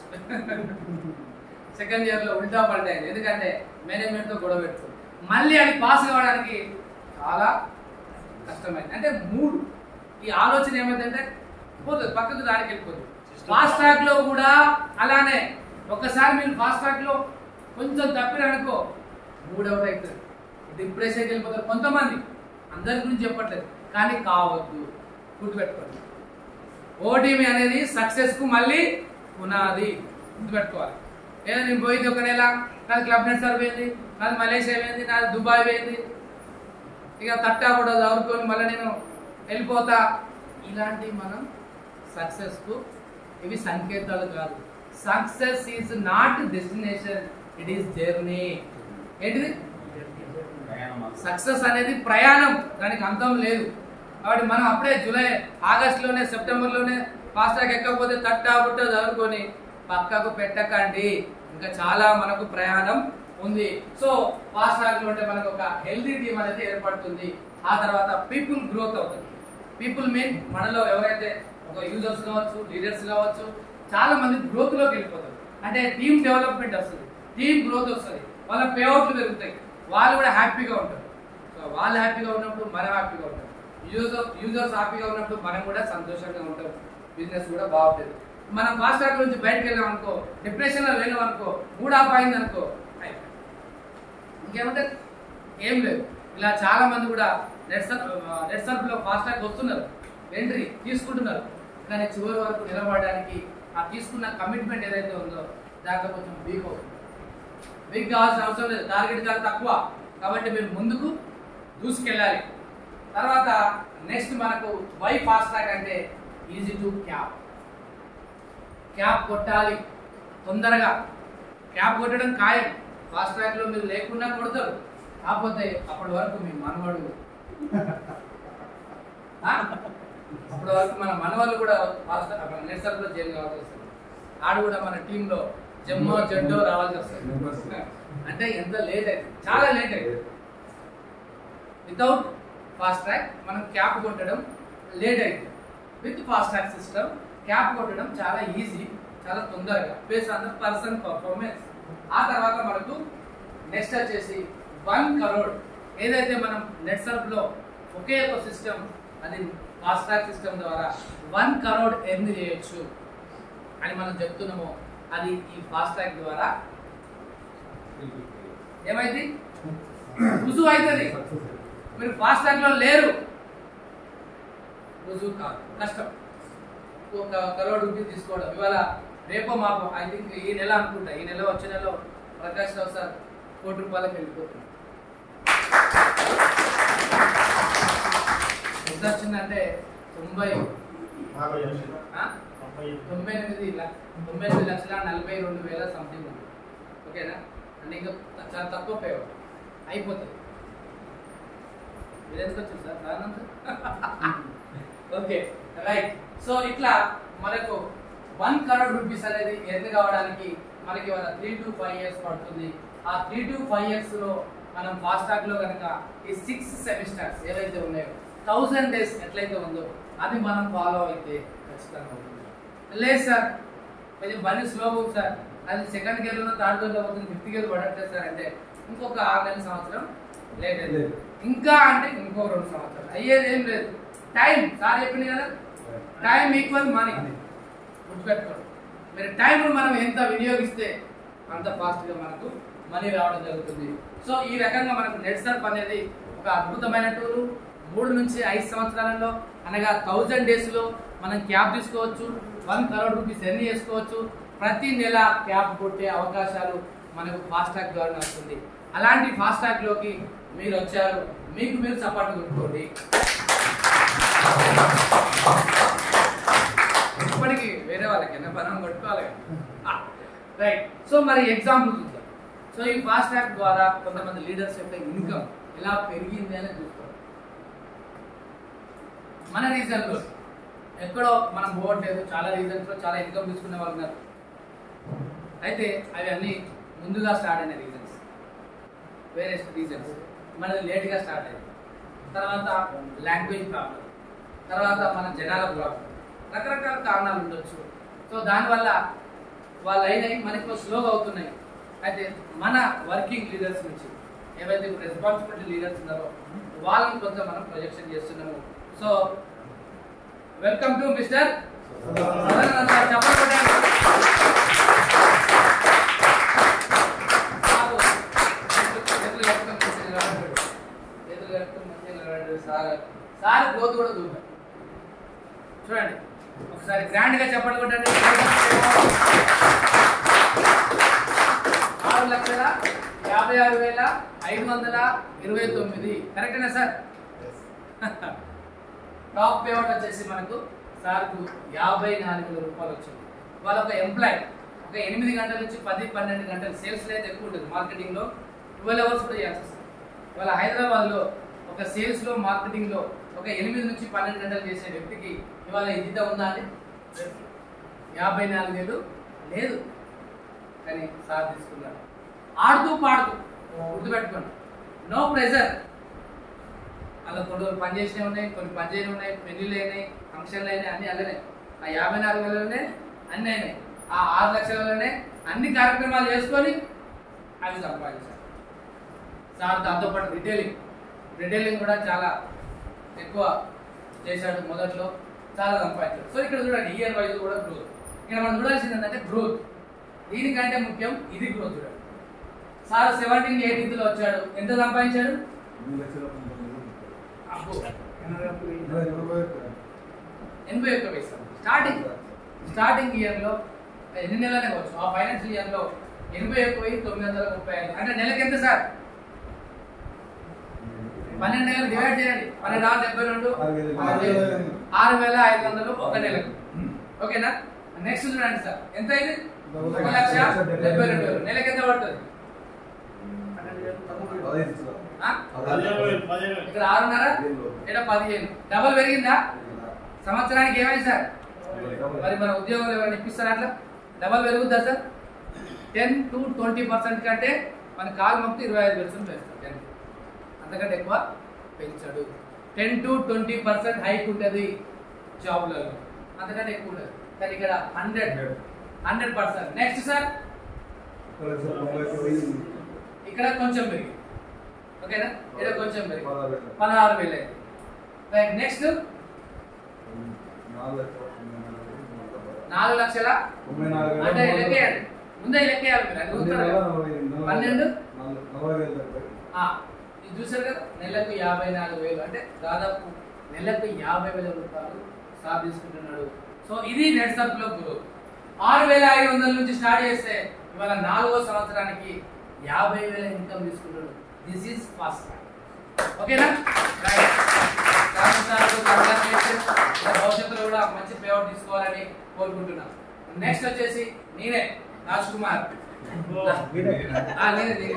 సెకండ్ ఇయర్ లో ఉల్టా పల్టా అయింది ఎందుకంటే మేనేజ్మెంట్ తో గొడవ పెట్టుకుంది మళ్ళీ అది పాస్ కావడానికి చాలా కష్టమైంది అంటే మూడు ఈ ఆలోచన ఏమైందంటే పోతుంది పక్కకు దానికి వెళ్ళిపోతుంది ఫాస్ట్ ట్రాక్ లో కూడా అలానే ఒక్కసారి మీరు ఫాస్ట్ ట్రాక్ లో కొంచెం తప్పిరనుకో మూడ్ అవుట్ అవుతుంది డిప్రెషన్కి వెళ్ళిపోతారు కొంతమంది అందరి గురించి చెప్పట్లేదు కానీ కావద్దు గుర్తుపెట్టుకోండి ఓటీమీ అనేది సక్సెస్ కు మళ్ళీ పునాది గుర్తుపెట్టుకోవాలి ఏదో నేను పోయింది ఒక నెల నాది క్లబ్ నెట్ సర్వ్ అయింది నాది మలేషియా పోయింది నాది దుబాయ్ పోయింది ఇక తట్టా కూడా చదువుకొని మళ్ళీ నేను వెళ్ళిపోతా ఇలాంటివి మనం సక్సెస్ కు ఇవి సంకేతాలు కాదు success is not destination it is journey ఏంటిది సక్సెస్ అనేది ప్రయాణం దానికి అంతం లేదు కాబట్టి మనం అప్పుడే జూలై ఆగస్ట్ లోనే సెప్టెంబర్ లోనే ఫాస్ట్ ట్రాక్ ఎక్కకపోతే తట్టా బుట్ట చదువుకొని పక్కకు పెట్టకండి ఇంకా చాలా మనకు ప్రయాణం ఉంది సో ఫాస్ట్ ట్రాక్ లో ఉంటే మనకు ఒక హెల్దీ టీం అనేది ఏర్పడుతుంది ఆ తర్వాత పీపుల్ గ్రోత్ అవుతుంది పీపుల్ మీన్ మనలో ఎవరైతే ఒక యూజర్స్ కావచ్చు లీడర్స్ కావచ్చు చాలా మంది గ్రోత్ లోకి వెళ్ళిపోతారు అంటే టీమ్ డెవలప్మెంట్ వస్తుంది టీమ్ గ్రోత్ వస్తుంది వాళ్ళ పేఅవుట్లు పెరుగుతాయి వాళ్ళు కూడా హ్యాపీగా ఉంటారు సో వాళ్ళు హ్యాపీగా ఉన్నప్పుడు మనం హ్యాపీగా ఉంటాం యూజర్ యూజర్స్ హ్యాపీగా ఉన్నప్పుడు మనం కూడా సంతోషంగా ఉంటాం బిజినెస్ కూడా బాగుంటుంది మనం ఫాస్ట్ ట్రాక్ నుంచి బయటకు వెళ్ళాం అనుకో డిప్రెషన్ లో వెళ్ళాం అనుకో మూడ్ ఆఫ్ అయింది అనుకో అయిపోయింది. ఇంకేమంటే ఏం లేదు ఇలా చాలా మంది కూడా నెట్ సర్ఫ్ నెట్ సర్ఫ్ లో ఫాస్ట్ ట్రాక్ వస్తున్నారు ఎంట్రీ తీసుకుంటున్నారు కానీ చివరి వరకు నిలబడడానికి ఆ తీసుకున్న కమిట్మెంట్ ఏదైతే ఉందో దాంట్లో కొంచెం వీక్ అవుతుంది వీక్ కావాల్సిన అవసరం లేదు టార్గెట్ చాలా తక్కువ కాబట్టి మీరు ముందుకు దూసుకెళ్ళాలి తర్వాత నెక్స్ట్ మనకు వై ఫాస్ట్ ట్రాక్ అంటే ఈజీ టు క్యాప్ క్యాప్ కొట్టాలి తొందరగా క్యాప్ కొట్టడం ఖాయం ఫాస్ట్ ట్రాక్ లో మీరు లేకుండా కొడతారు కాకపోతే అప్పటి వరకు మీ మనవడు ఆ? అప్పటి వరకు మన మనవాళ్ళు కూడా ఫాస్ట్ నెట్సర్లో జైలు కావాల్సి వస్తుంది ఆడు కూడా మన టీంలో జమ్మో జడ్డో రావాల్సి వస్తుంది అంటే ఎంత లేట్ అయింది చాలా లేట్ అయింది వితౌట్ ఫాస్ట్ ట్రాక్ మనం క్యాప్ కొట్టడం లేట్ అయింది with fast track system cap కొట్టడం చాలా ఈజీ చాలా తొందరగా base on the person performance ఆ తర్వాత మనకు నెక్స్ట్ వచ్చేసి వన్ కరోడ్ ఏదైతే మనం నెట్ సర్ఫ్ లో ఒకే ఒక సిస్టమ్ అది ఫాస్ట్ ట్రాక్ సిస్టమ్ ద్వారా వన్ కరోడ్ ఎర్న్ చేయొచ్చు అని మనం చెప్తున్నామో అది ఈ ఫాస్ట్ ట్రాక్ ద్వారా ఏమైంది రుజువు అవుతుంది మీరు ఫాస్ట్ ట్రాక్ లో లేరు రుజువు కాదు కష్టం ఒక కరోడ్ రూపీస్ తీసుకోవడం ఇవాళ రేపో మాపో ఐ థింక్ ఈ నెల అనుకుంటా ఈ నెల వచ్చే నెలలో ప్రకాష్ రావు సార్ కోటి రూపాయలకు వెళ్ళిపోతుంది ఎంత వచ్చిందంటే తొంభై ఆ? తొంభై ఎనిమిది లక్ష తొంభై ఎనిమిది లక్షల నలభై రెండు వేల సంథింగ్ ఉంది ఓకేనా అంటే ఇంకా చాలా తక్కువ పే అయిపోతుంది మీరు ఎందుకు వచ్చింది సార్ రానంత ఓకే రైట్ సో ఇట్లా మనకు వన్ కరోడ్ రూపీస్ అనేది ఎర్న్ కావడానికి మనకి వాళ్ళ త్రీ టు ఫైవ్ ఇయర్స్ పడుతుంది ఆ త్రీ టు ఫైవ్ ఇయర్స్ లో మనం ఫాస్ట్ ట్రాక్ లో కనుక ఈ సిక్స్ సెమిస్టర్స్ ఏవైతే ఉన్నాయో థౌసండ్ డేస్ ఎట్లయితే ఉందో అది మనం ఫాలో అయితే ఖచ్చితంగా ఉంటుంది లేదు సార్ కొంచెం బండి స్లోగా ఉంది సార్ అది సెకండ్ గేర్ లో థర్డ్ గేర్ లో పోతుంది ఫిఫ్త్ గేర్ పడట్లేదు సార్ అంటే ఇంకొక ఆరు నెలల సంవత్సరం లేట్ అయింది లేదు. ఇంకా అంటే ఇంకో రెండు సంవత్సరాలు అయ్యేది ఏం లేదు టైం సార్ చెప్పింది కదా టైం ఈక్వల్ మనీ గుర్తుపెట్టుకోండి మీరు టైం మనం ఎంత వినియోగిస్తే అంత ఫాస్ట్ గా మనకు మనీ రావడం జరుగుతుంది సో ఈ రకంగా మనకు నెట్ సర్ఫ్ అనేది ఒక అద్భుతమైన టూరు మూడు నుంచి ఐదు సంవత్సరాలలో అనగా థౌజండ్ డేస్ లో మనం క్యాబ్ తీసుకోవచ్చు వన్ కరోడ్ రూపీస్ ఎర్న్ చేసుకోవచ్చు ప్రతి నెల క్యాబ్ కొట్టే అవకాశాలు మనకు ఫాస్ట్ ట్రాక్ ద్వారా వస్తుంది అలాంటి ఫాస్ట్ ట్రాక్ లోకి మీరు వచ్చారు మీకు మీరు సపోర్ట్ కొట్టుకోండి ఇప్పటికి వేరే వాళ్ళకి ఎంత మనం కొట్టుకోవాలి రైట్ సో మరి ఎగ్జాంపుల్ చూద్దాం సో ఈ ఫాస్ట్ ట్రాక్ ద్వారా కొంతమంది లీడర్స్ యొక్క ఇన్కమ్ ఎలా పెరిగింది అని చూస్తాం మన రీజన్ లో ఎక్కడో మనం పోవట్లేదు చాలా రీజన్స్ లో చాలా ఇన్కమ్ తీసుకునే వాళ్ళు ఉన్నారు అయితే అవి అన్ని ముందుగా స్టార్ట్ అయిన రీజన్స్ వేరే రీజన్స్ మనది లేట్గా స్టార్ట్ అయింది తర్వాత లాంగ్వేజ్ ప్రాబ్లం తర్వాత మన జనాల ప్రాబ్లం రకరకాల కారణాలు ఉండొచ్చు సో దానివల్ల వాళ్ళు అయినాయి మనకు స్లోగా అవుతున్నాయి అయితే మన వర్కింగ్ లీడర్స్ నుంచి ఏవైతే రెస్పాన్సిబిలిటీ లీడర్స్ ఉన్నారో వాళ్ళని కొంచెం మనం ప్రొజెక్షన్ చేస్తున్నాము so welcome to mister Sadananda sir చెప్పండి కొట్టండి. సారు, చేతులు కట్టుకొని మంచిగా నిలబడ్డాడు. చేతులు కట్టుకొని మంచిగా నిలబడ్డాడు సార్ సార్ గ్రోత్ కూడా చూద్దాం చూడండి ఒకసారి గ్రాండ్ గా చెప్పండి కొట్టండి ఆరు లక్షల యాభై ఆరు వేల ఐదు వందల ఇరవై తొమ్మిది కరెక్టేనా సార్ టాప్ పేమెంట్ వచ్చేసి మనకు సార్కు యాభై నాలుగు వేల రూపాయలు వచ్చింది వాళ్ళ ఒక ఎంప్లాయ్ ఒక ఎనిమిది గంటల నుంచి పది పన్నెండు గంటలు సేల్స్ అయితే ఎక్కువ ఉంటుంది మార్కెటింగ్ లో ట్వెల్వ్ అవర్స్ కూడా చేయాల్సి వస్తుంది వాళ్ళ హైదరాబాద్ లో ఒక సేల్స్ లో మార్కెటింగ్ లో ఒక ఎనిమిది నుంచి పన్నెండు గంటలు చేసే వ్యక్తికి ఇవాళ ఈ జీతం ఉందా అండి యాభై నాలుగు వేలు లేదు కానీ సార్ తీసుకున్నాడు ఆడుతూ పాడుతూ గుర్తుపెట్టుకోండి నో ప్రెజర్ అలా కొన్ని రోజులు పని చేసినవి ఉన్నాయి కొన్ని పని చేయని ఉన్నాయి పెళ్లిళ్ళు అయినాయి ఫంక్షన్లు అయినాయి అన్ని అలానే ఆ యాభై నాలుగు వేలలోనే అన్ని అయినాయి ఆ ఆరు లక్షలలోనే అన్ని కార్యక్రమాలు చేసుకొని అవి సంపాదించారు సార్ దాంతోపాటు రిటైలింగ్ రిటైలింగ్ కూడా చాలా ఎక్కువ చేశాడు మొదట్లో చాలా సంపాదించాడు సో ఇక్కడ చూడండి ఇయర్ వైజ్ కూడా గ్రోత్ ఇక్కడ మనం చూడాల్సింది ఏంటంటే గ్రోత్ దీనికంటే ముఖ్యం ఇది గ్రోత్ చూడండి సార్ సెవెంటీన్ ఎయిటీన్త్ లో వచ్చాడు ఎంత సంపాదించాడు అబ్బో ఎనభై ఒక్క పైసా స్టార్టింగ్ స్టార్టింగ్ ఇయర్ లో ఎన్ని నెలలనే కావచ్చు ఆ ఫైనాన్షియల్ ఇయర్ లో ఎనభై ఒక్క వెయ్యి తొమ్మిది వందల ముప్పై ఐదు అంటే నెలకి ఎంత సార్ పన్నెండు నెలలు డివైడ్ చేయండి పన్నెండు ఆరు డెబ్బై రెండు ఆరు వేలు. ఆరు వేలు. ఆరు వేల ఐదు వందలు ఒక నెలకు ఓకేనా నెక్స్ట్ చూడండి సార్ ఎంత అయింది ఒక లక్ష డెబ్బై రెండు వేలు నెలకి ఎంత పడుతుంది ఆ? ఇక్కడ ఆరున్నర ఇక్కడ పదిహేను డబల్ పెరిగిందా సంవత్సరానికి ఏమైంది సార్ మరి మన ఉద్యోగులు ఎవరైనా ఇప్పిస్తారా అట్లా డబల్ పెరుగుద్దా sir ten to twenty percent కంటే మన కాలు మొత్తం ఇరవై ఐదు పర్సెంట్ పెంచుతాం టెన్ అంతకంటే ఎక్కువ పెంచాడు ten to twenty percent hike ఉంటుంది జాబ్లలో అంతకంటే ఎక్కువ ఉండదు కానీ ఇక్కడ hundred hundred percent next sir ఇక్కడ కొంచెం పెరిగింది ఓకేనా ఇక్కడ కొంచెం పెరిగింది పదహారు వేలు అయింది రైట్ నెక్స్ట్ నాలుగు లక్షల తొంభై నాలుగు వేల అంటే లెక్కేయండి ముందే లెక్కేయాలి మీరు అది పన్నెండు చూస్తారు వేల కదా. నలభై నలభై- పన్నెండు? నలభై- నలభై వేలు దాకా. ఆ, ఇది చూసారు కదా నెలకు యాభై నాలుగు వేలు అంటే దాదాపు నెలకు యాభై వేల రూపాయలు సార్ తీసుకుంటున్నాడు సో ఇది నెట్ సర్కులో గ్రోత్ ఆరు వేల ఐదు వందల నుంచి స్టార్ట్ చేస్తే ఇవాళ నాలుగో సంవత్సరానికి యాభై వేల ఇన్కమ్ తీసుకుంటున్నాడు దిస్ ఈస్ ఫాస్ట్ ఓకేనా రైట్ రాజు సార్కు congratulations. ఇలా భవిష్యత్తులో కూడా మంచి పేఅవుట్ తీసుకోవాలని కోరుకుంటున్నాను నెక్స్ట్ వచ్చేసి నేనే రాజ్ కుమార్ ఆ, నేనే నేనే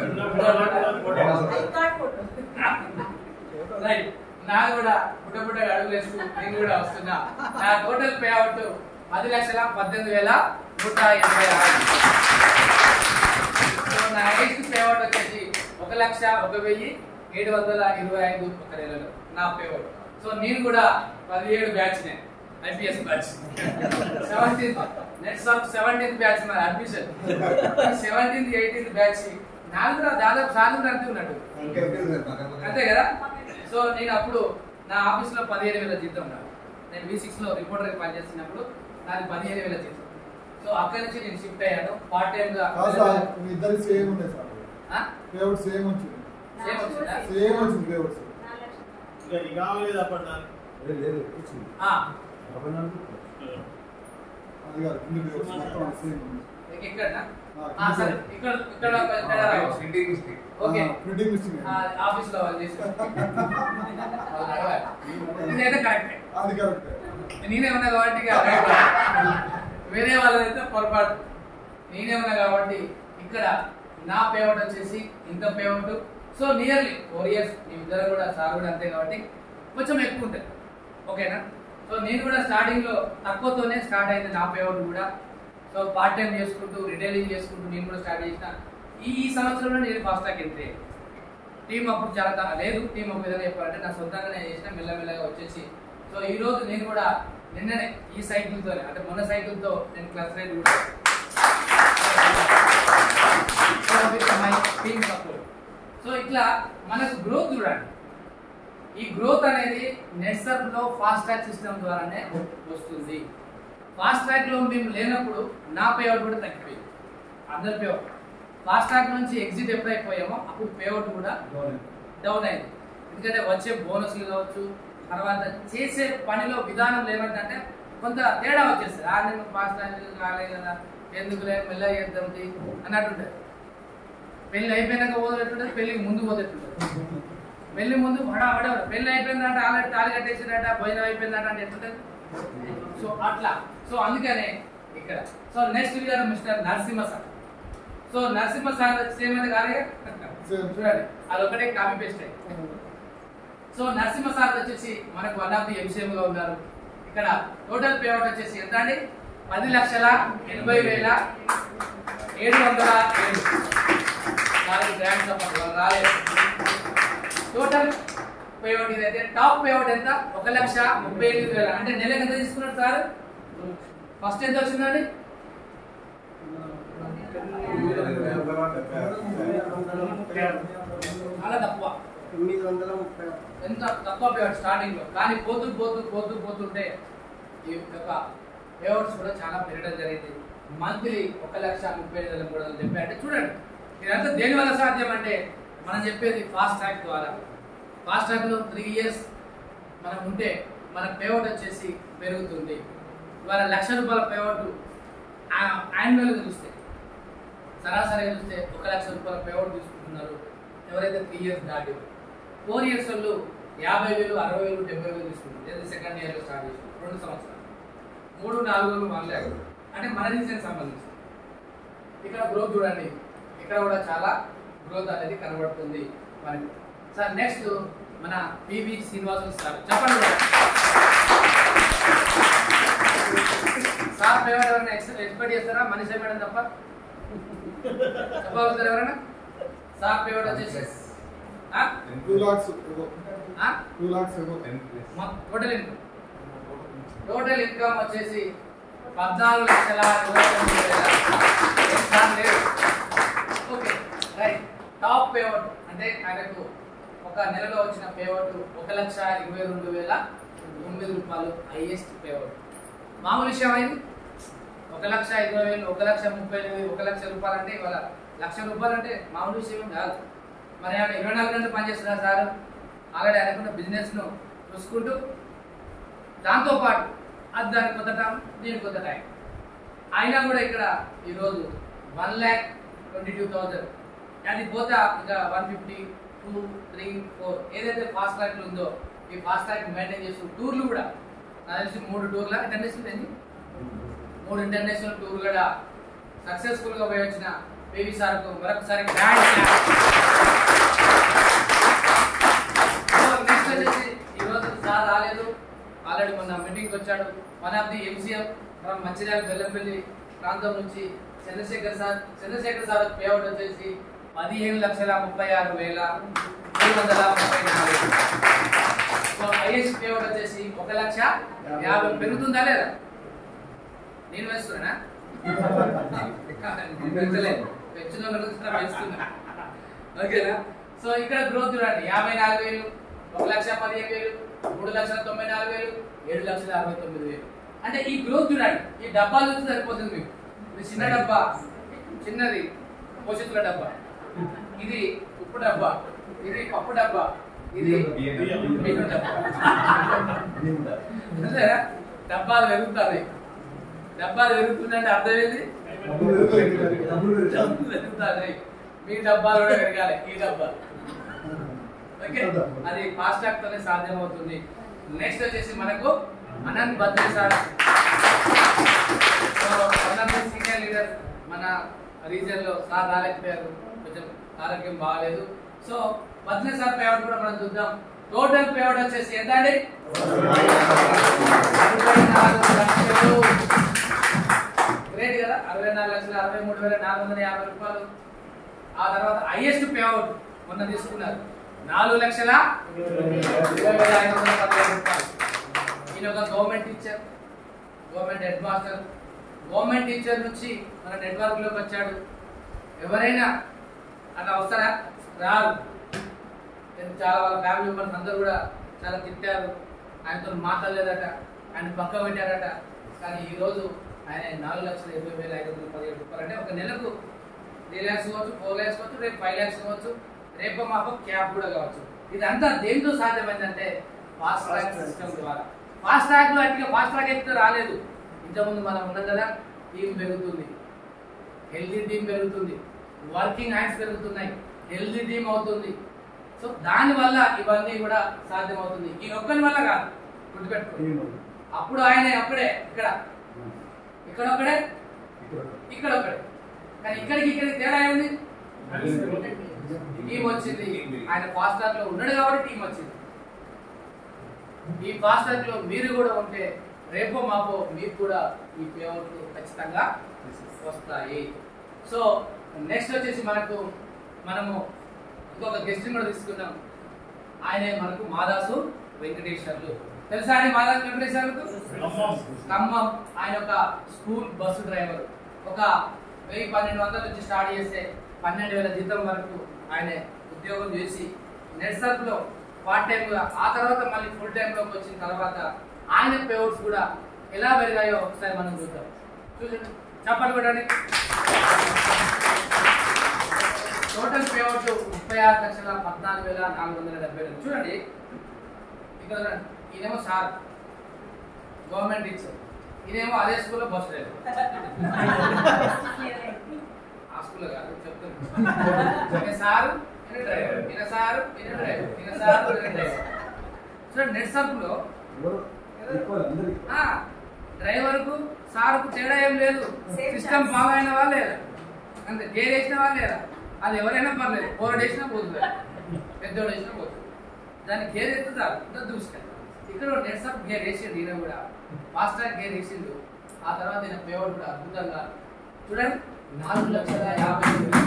రైట్ నా కూడా బుట్ట బుట్ట అడుగులు వేస్తూ నేను కూడా వస్తున్నా నా టోటల్ పే అవుట్ పది లక్షల పద్దెనిమిది వేల నూట ఎనభై ఆరు సో నా నెక్స్ట్ పే అవుట్ వచ్చేసి ఒక లక్ష ఒక వెయ్యి ఏడు వందల ఇరవై ఐదు ఒక నెలలో నా పే అవుట్ సో నేను కూడా పదిహేడు బ్యాచ్ నే IPS batch seventeenth next seventeenth batch మరి అడ్మిషన్ సెవెంటీన్త్ ఎయిటీన్త్ బ్యాచ్ నాకు కూడా దాదాపు సార్లు నడుతూ ఉన్నాడు ఓకే ఓకే సార్ పక్కన అంతే కదా సో నేను అప్పుడు నా ఆఫీస్ లో పదిహేను వేల జీతం ఉన్నాను నేను వి సిక్స్ లో రిపోర్టర్ పనిచేస్తున్నప్పుడు నాది పదిహేను వేల జీతం సో అక్కడి నుంచి నేను షిఫ్ట్ అయ్యాను పార్ట్ టైం గా కాదు సార్ మీ ఇద్దరు సేమ్ ఉండే సార్ ఆ? పేవుడు సేమ్ వచ్చింది సేమ్ వచ్చిందా? సేమ్ వచ్చింది పేవుడు సార్ లేదు లేదు వచ్చింది ఆ, నలభై నాలుగు అది కాదు కింద పేవుడు మొత్తం సేమ్ ఉంది ఇక్కడనా ఆ, ఆ, సరే ఇక్కడ ఇక్కడ ఒక తేడా రావచ్చు. Printing mistake okay printing mistake ఆ, ఆఫీస్ లో వాళ్ళు చేసిన వాళ్ళు నడవాలి. ఇదైతే కరెక్ట్ అది కరెక్ట్ నేనే ఉన్నా కాబట్టి ఇక right. వేరే వాళ్ళదైతే పొరపాటు నేనే ఉన్నా కాబట్టి ఇక్కడ నా పేమెంట్ వచ్చేసి ఇంత payment so nearly four years మీ ఇద్దరు కూడా సార్ కూడా అంతే కాబట్టి కొంచెం ఎక్కువ ఉంటుంది ఓకేనా సో నేను కూడా స్టార్టింగ్ లో తక్కువతోనే స్టార్ట్ అయింది నా పేమెంట్ కూడా సో పార్ట్ టైం చేసుకుంటూ రిటైలింగ్ చేసుకుంటూ నేను కూడా స్టార్ట్ చేసిన ఈ ఈ సంవత్సరంలో నేను ఫాస్ట్ ట్రాక్ ఎంట్రీ టీం అప్పుడు చాలా త- లేదు టీం ఒక విధంగా చెప్పాలంటే నా సొంతంగా నేను చేసిన మెల్లమెల్లగా వచ్చేసి సో ఈ రోజు నేను కూడా నిన్ననే ఈ సైకిల్ తో అంటే మొన్న సైకిల్ తో నేను క్లాస్ రైడ్ కూడా టీమ్ సపోర్ట్ సో ఇట్లా మనకు గ్రోత్ చూడండి ఈ గ్రోత్ అనేది నెట్సర్ప్ లో ఫాస్ట్ ట్రాక్ సిస్టమ్ ద్వారానే వస్తుంది ఫాస్ట్ ట్రాక్ లో మేము లేనప్పుడు నా పేఅవుట్ కూడా తగ్గిపోయింది అందరి పేఅవుట్ ఫాస్ట్ ట్రాక్ నుంచి ఎగ్జిట్ ఎప్పుడైపోయామో అప్పుడు పేఅవుట్ కూడా డౌన్ అయింది ఎందుకంటే వచ్చే బోనస్లు కావచ్చు తర్వాత చేసే పనిలో విధానం ఏమంటే కొంత తేడా వచ్చేస్తుంది ఆ నేను ఫాస్ట్ ట్రాక్ రాలే కదా ఎందుకులే మెల్లగా చేద్దాం అన్నట్టుంటది పెళ్లి అయిపోయినాక పోదెట్టుంటది పెళ్లికి ముందు పోదెట్టుంటది పెళ్లి ముందు వడా వడా పెళ్లి అయిపోయిందంట ఆల్రెడీ తాళి కట్టేసిందట భోజనం అయిపోయిందట అంటే ఎట్లుంటది సో అట్లా సో అందుకనే ఇక్కడ so next video mister Narasimha sir so Narasimha sir same అది కాదు Same. చూడండి అది ఒకటే copy paste so Narasimha sir వచ్చేసి మనకు వన్ ఆఫ్ ది ఎంసీఎం గా ఉన్నారు ఇక్కడ టోటల్ పేఅవుట్ వచ్చేసి ఎంత అండి పది లక్షల ఎనభై వేల ఏడు వందల ఏడు నాలుగు గ్రాండ్ సపోర్ట్ రాలేదు టోటల్ పేఅవుట్ ఇదైతే టాప్ పేఅవుట్ ఎంత ఒక లక్ష ముప్పై ఎనిమిది వేల అంటే నెలకు ఎంత తీసుకున్నాడు సార్ ఫస్ట్ ఎంత వచ్చిందండి చాలా తక్కువ తొమ్మిది వందల ముప్పై ఎంత తక్కువ పేఅవుట్ స్టార్టింగ్ లో కానీ పోతూ పోతూ పోతూ పోతుంటే ఈ యొక్క పేఅవుట్స్ కూడా చాలా పెరగడం జరిగింది మంత్లీ ఒక లక్ష ముప్పై ఐదు వేల మూడు వందలు చెప్పి అంటే చూడండి ఇదంతా దేని వల్ల సాధ్యం అంటే మనం చెప్పేది ఫాస్ట్ ట్రాక్ ద్వారా ఫాస్ట్ ట్రాక్ లో త్రీ ఇయర్స్ మనం ఉంటే మన పేఅవుట్ వచ్చేసి పెరుగుతుంది ఇవాళ లక్ష రూపాయల పేఅవుట్ యాన్యువల్గా చూస్తే సరాసరిగా చూస్తే ఒక లక్ష రూపాయల పేఅవుట్ తీసుకుంటున్నారు ఎవరైతే త్రీ ఇయర్స్ దాటి ఫోర్ ఇయర్స్ వాళ్ళు యాభై వేలు అరవై వేలు డెబ్బై వేలు తీసుకుంటారు ఏది సెకండ్ ఇయర్లో స్టార్ట్ చేసి రెండు సంవత్సరాలు మూడు నాలుగు వేలు వన్ ల్యాక్ అంటే మన రీజన్ సంబంధించి ఇక్కడ గ్రోత్ చూడండి ఇక్కడ కూడా చాలా గ్రోత్ అనేది కనబడుతుంది మనకి సార్ నెక్స్ట్ మన పివి శ్రీనివాసు సార్ చెప్పండి మేడం. సార్ పేమెంట్ ఎవరైనా ఎక్స్- ఎక్స్పెక్ట్ చేస్తారా మనిషి మేడం తప్ప చెప్పగలుగుతారు ఎవరైనా సార్ పేమెంట్ వచ్చేసి ఆ? టూ లాక్స్ ఆ? టూ లాక్స్ మొత్తం టోటల్ ఇన్కమ్ టోటల్ ఇన్కమ్ వచ్చేసి పద్నాలుగు లక్షల ఇరవై తొమ్మిది వేల ఏం సార్ లేదు ఓకే రైట్ టాప్ పేఅవుట్ అంటే ఆయనకు ఒక నెలలో వచ్చిన పేఅవుట్ ఒక లక్ష ఇరవై రెండు వేల తొమ్మిది రూపాయలు హైయెస్ట్ పేఅవుట్ మామూలు విషయం అయింది ఒక లక్ష ఇరవై వేలు ఒక లక్ష ముప్పై వేలు ఒక లక్ష రూపాయలు అంటే ఇవాళ లక్ష రూపాయలు అంటే మామూలు విషయం ఏం కాదు మరి ఆయన ఇరవై నాలుగు గంటలు పనిచేస్తున్నారు సార్ ఆల్రెడీ ఆయనకున్న బిజినెస్ను చూసుకుంటూ దాంతోపాటు అది దానికి కొంత టైం దీనికి కొంత టైం అయినా కూడా ఇక్కడ ఈరోజు one lakh twenty two thousand అది పోతే ఇంకా one fifty two three four ఏదైతే ఫాస్ట్ ట్రాక్ ఉందో ఈ ఫాస్ట్ ట్రాక్ మెయింటైన్ చేస్తూ టూర్లు కూడా నాకు తెలిసి మూడు టూర్ల ఇంటర్నేషనల్ ఏంటి మూడు ఇంటర్నేషనల్ టూర్ కూడా సక్సెస్ఫుల్ గా పోయి వచ్చిన బేబీ సార్కు మరొకసారి గ్రాండ్ నెక్స్ట్ వచ్చేసి ఈరోజు సార్ రాలేదు ఆల్రెడీ మొన్న మీటింగ్కి వచ్చాడు one of the MCM from Mancherial Bellampalli ప్రాంతం నుంచి Chandrashekar sir Chandrashekar sir payout వచ్చేసి పదిహేను లక్షల ముప్పై ఆరు వేల మూడు వందల ముప్పై నాలుగు సో హైయెస్ట్ పేఅవుట్ వచ్చేసి ఒక లక్ష యాభై పెరుగుతుందా లేదా నేను వేస్తున్నా పెంచలేదు పెంచిన వాళ్ళకి వేస్తున్నా ఓకేనా సో ఇక్కడ గ్రోత్ చూడండి యాభై నాలుగు వేలు ఒక లక్ష పదిహేను వేలు మూడు లక్షల తొంభై నాలుగు వేలు ఏడు లక్షల అరవై తొమ్మిది వేలు అంటే ఈ గ్రోత్ చూడండి ఈ డబ్బాలు చూస్తే సరిపోతుంది మీకు ఇది చిన్న డబ్బా చిన్నది పోషకుల డబ్బా ఇది ఉప్పు డబ్బా ఇది పప్పు డబ్బా ఇది బియ్యం డబ్బా అంతేనా డబ్బాలు పెరుగుతాయి డబ్బాలు పెరుగుతుందంటే అర్థం ఏంది డబ్బులు పెరుగుతాయి మీ డబ్బాలు కూడా పెరగాలి ఈ డబ్బా ఓకే అది ఫాస్ట్ ట్రాక్ తోనే సాధ్యం అవుతుంది నెక్స్ట్ వచ్చేసి మనకు Anant Badri sir Anant senior leader మన రీజన్ లో సార్ రాలేకపోయారు కొంచెం ఆరోగ్యం బాగాలేదు సో బద్రి సార్ పేఅవుట్ కూడా మనం చూద్దాం టోటల్ పేఅవుట్ వచ్చేసి ఎంత అండి అరవై నాలుగు లక్షలు గ్రేట్ కదా అరవై నాలుగు లక్షల అరవై మూడు వేల నాలుగు వందల యాభై రూపాయలు ఆ తర్వాత హైయెస్ట్ పేఅవుట్ మొన్న తీసుకున్నారు నాలుగు లక్షల ఇరవై వేల ఐదు వందల పదిహేను రూపాయలు ఈయన ఒక government teacher government head master government teacher నుంచి మన నెట్వర్క్ లోకి వచ్చాడు ఎవరైనా అలా వస్తారా రారు నేను చాలా వాళ్ళ ఫ్యామిలీ మెంబర్స్ అందరూ కూడా చాలా తిట్టారు ఆయనతో మాట్లాడలేదట ఆయన పక్క పెట్టారట కానీ ఈ రోజు ఆయన నాలుగు లక్షల ఇరవై వేల ఐదు వందల పదిహేడు రూపాయలు అంటే ఒక నెలకు త్రీ ల్యాక్స్ కావచ్చు ఫోర్ ల్యాక్స్ కావచ్చు రేపు ఫైవ్ ల్యాక్స్ కావచ్చు రేపు మాకు క్యాబ్ కూడా కావచ్చు ఇదంతా దేంతో సాధ్యమైందంటే ఫాస్ట్ ట్రాక్ సిస్టమ్ ద్వారా ఫాస్ట్ ట్రాక్ లో అంటే ఫాస్ట్ ట్రాక్ ఎక్కితే రాలేదు ఇంతకుముందు మనం ఉన్నాం కదా టీం పెరుగుతుంది హెల్తీ టీం పెరుగుతుంది వర్కింగ్ హ్యాండ్స్ పెరుగుతున్నాయి హెల్తీ టీం అవుతుంది సో దాని వల్ల ఇవన్నీ కూడా సాధ్యమవుతుంది ఈ ఒక్కరి వల్ల కాదు గుర్తుపెట్టుకో అప్పుడు ఆయన అక్కడే ఇక్కడ ఇక్కడ ఒకడే ఇక్కడ ఒకడే కానీ ఇక్కడికి ఇక్కడికి తేడా ఏముంది టీం వచ్చింది ఆయన ఫాస్ట్ ట్రాక్ లో ఉన్నాడు కాబట్టి టీం వచ్చింది ఈ ఫాస్ట్ ట్రాక్ లో మీరు కూడా ఉంటే రేపో మాపో మీకు కూడా ఈ పేఅవుట్లు ఖచ్చితంగా వస్తాయి సో నెక్స్ట్ వచ్చేసి మనకు మనము ఇంకొక గెస్ట్ కూడా తీసుకున్నాం ఆయనే మనకు మాదాసు వెంకటేశ్వర్లు తెలుసా అండి మాదాసు వెంకటేశ్వర్లకు ఖమ్మం ఆయన ఒక స్కూల్ బస్సు డ్రైవర్ ఒక వెయ్యి పన్నెండు వందల నుంచి స్టార్ట్ చేస్తే పన్నెండు వేల జీతం వరకు ఆయన ఉద్యోగం చేసి నెట్సర్ప్ లో పార్ట్ టైం గా ఆ తర్వాత మళ్ళీ ఫుల్ టైం లోకి వచ్చిన తర్వాత ఆయన పేఅవుట్స్ కూడా ఎలా పెరిగాయో ఒకసారి మనం చూద్దాం చూడండి చెప్పండి కొట్టండి టోటల్ పేఅవుట్ ముప్పై ఆరు లక్షల పద్నాలుగు వేల నాలుగు వందల డెబ్బై రెండు చూడండి ఇక్కడ చూడండి. ఈయనేమో సార్ గవర్నమెంట్ టీచర్ ఈయనేమో అదే స్కూల్లో బస్ డ్రైవర్ ఆ స్కూల్లో కాదు చెప్తాను ఈయన సారు ఈయన డ్రైవర్ ఈయన సారు ఈయన డ్రైవర్ ఈయన సారు ఈయన డ్రైవర్ చూడండి నెట్ సర్కులో ఆ, డ్రైవర్కు సార్కు తేడా ఏం లేదు Same సిస్టమ్ chance. బాగా అయిన వాళ్ళు లేదా అంతే గేర్ వేసిన వాళ్ళు లేదా అది ఎవరైనా పర్లేదు ఫోర్ వేసినా పోతుంది పెద్దోడు వేసినా పోతుంది దాన్ని గేర్ ఎత్తుతారు ఇంకా దూసుకెళ్తారు ఇక్కడ నెట్ సబ్ గేర్ వేసిండు ఈయన కూడా ఫాస్ట్ ట్రాక్ గేర్ వేసిండు ఆ తర్వాత ఈయన పేవర్ కూడా అద్భుతంగా చూడండి నాలుగు లక్షల యాభై వేలు.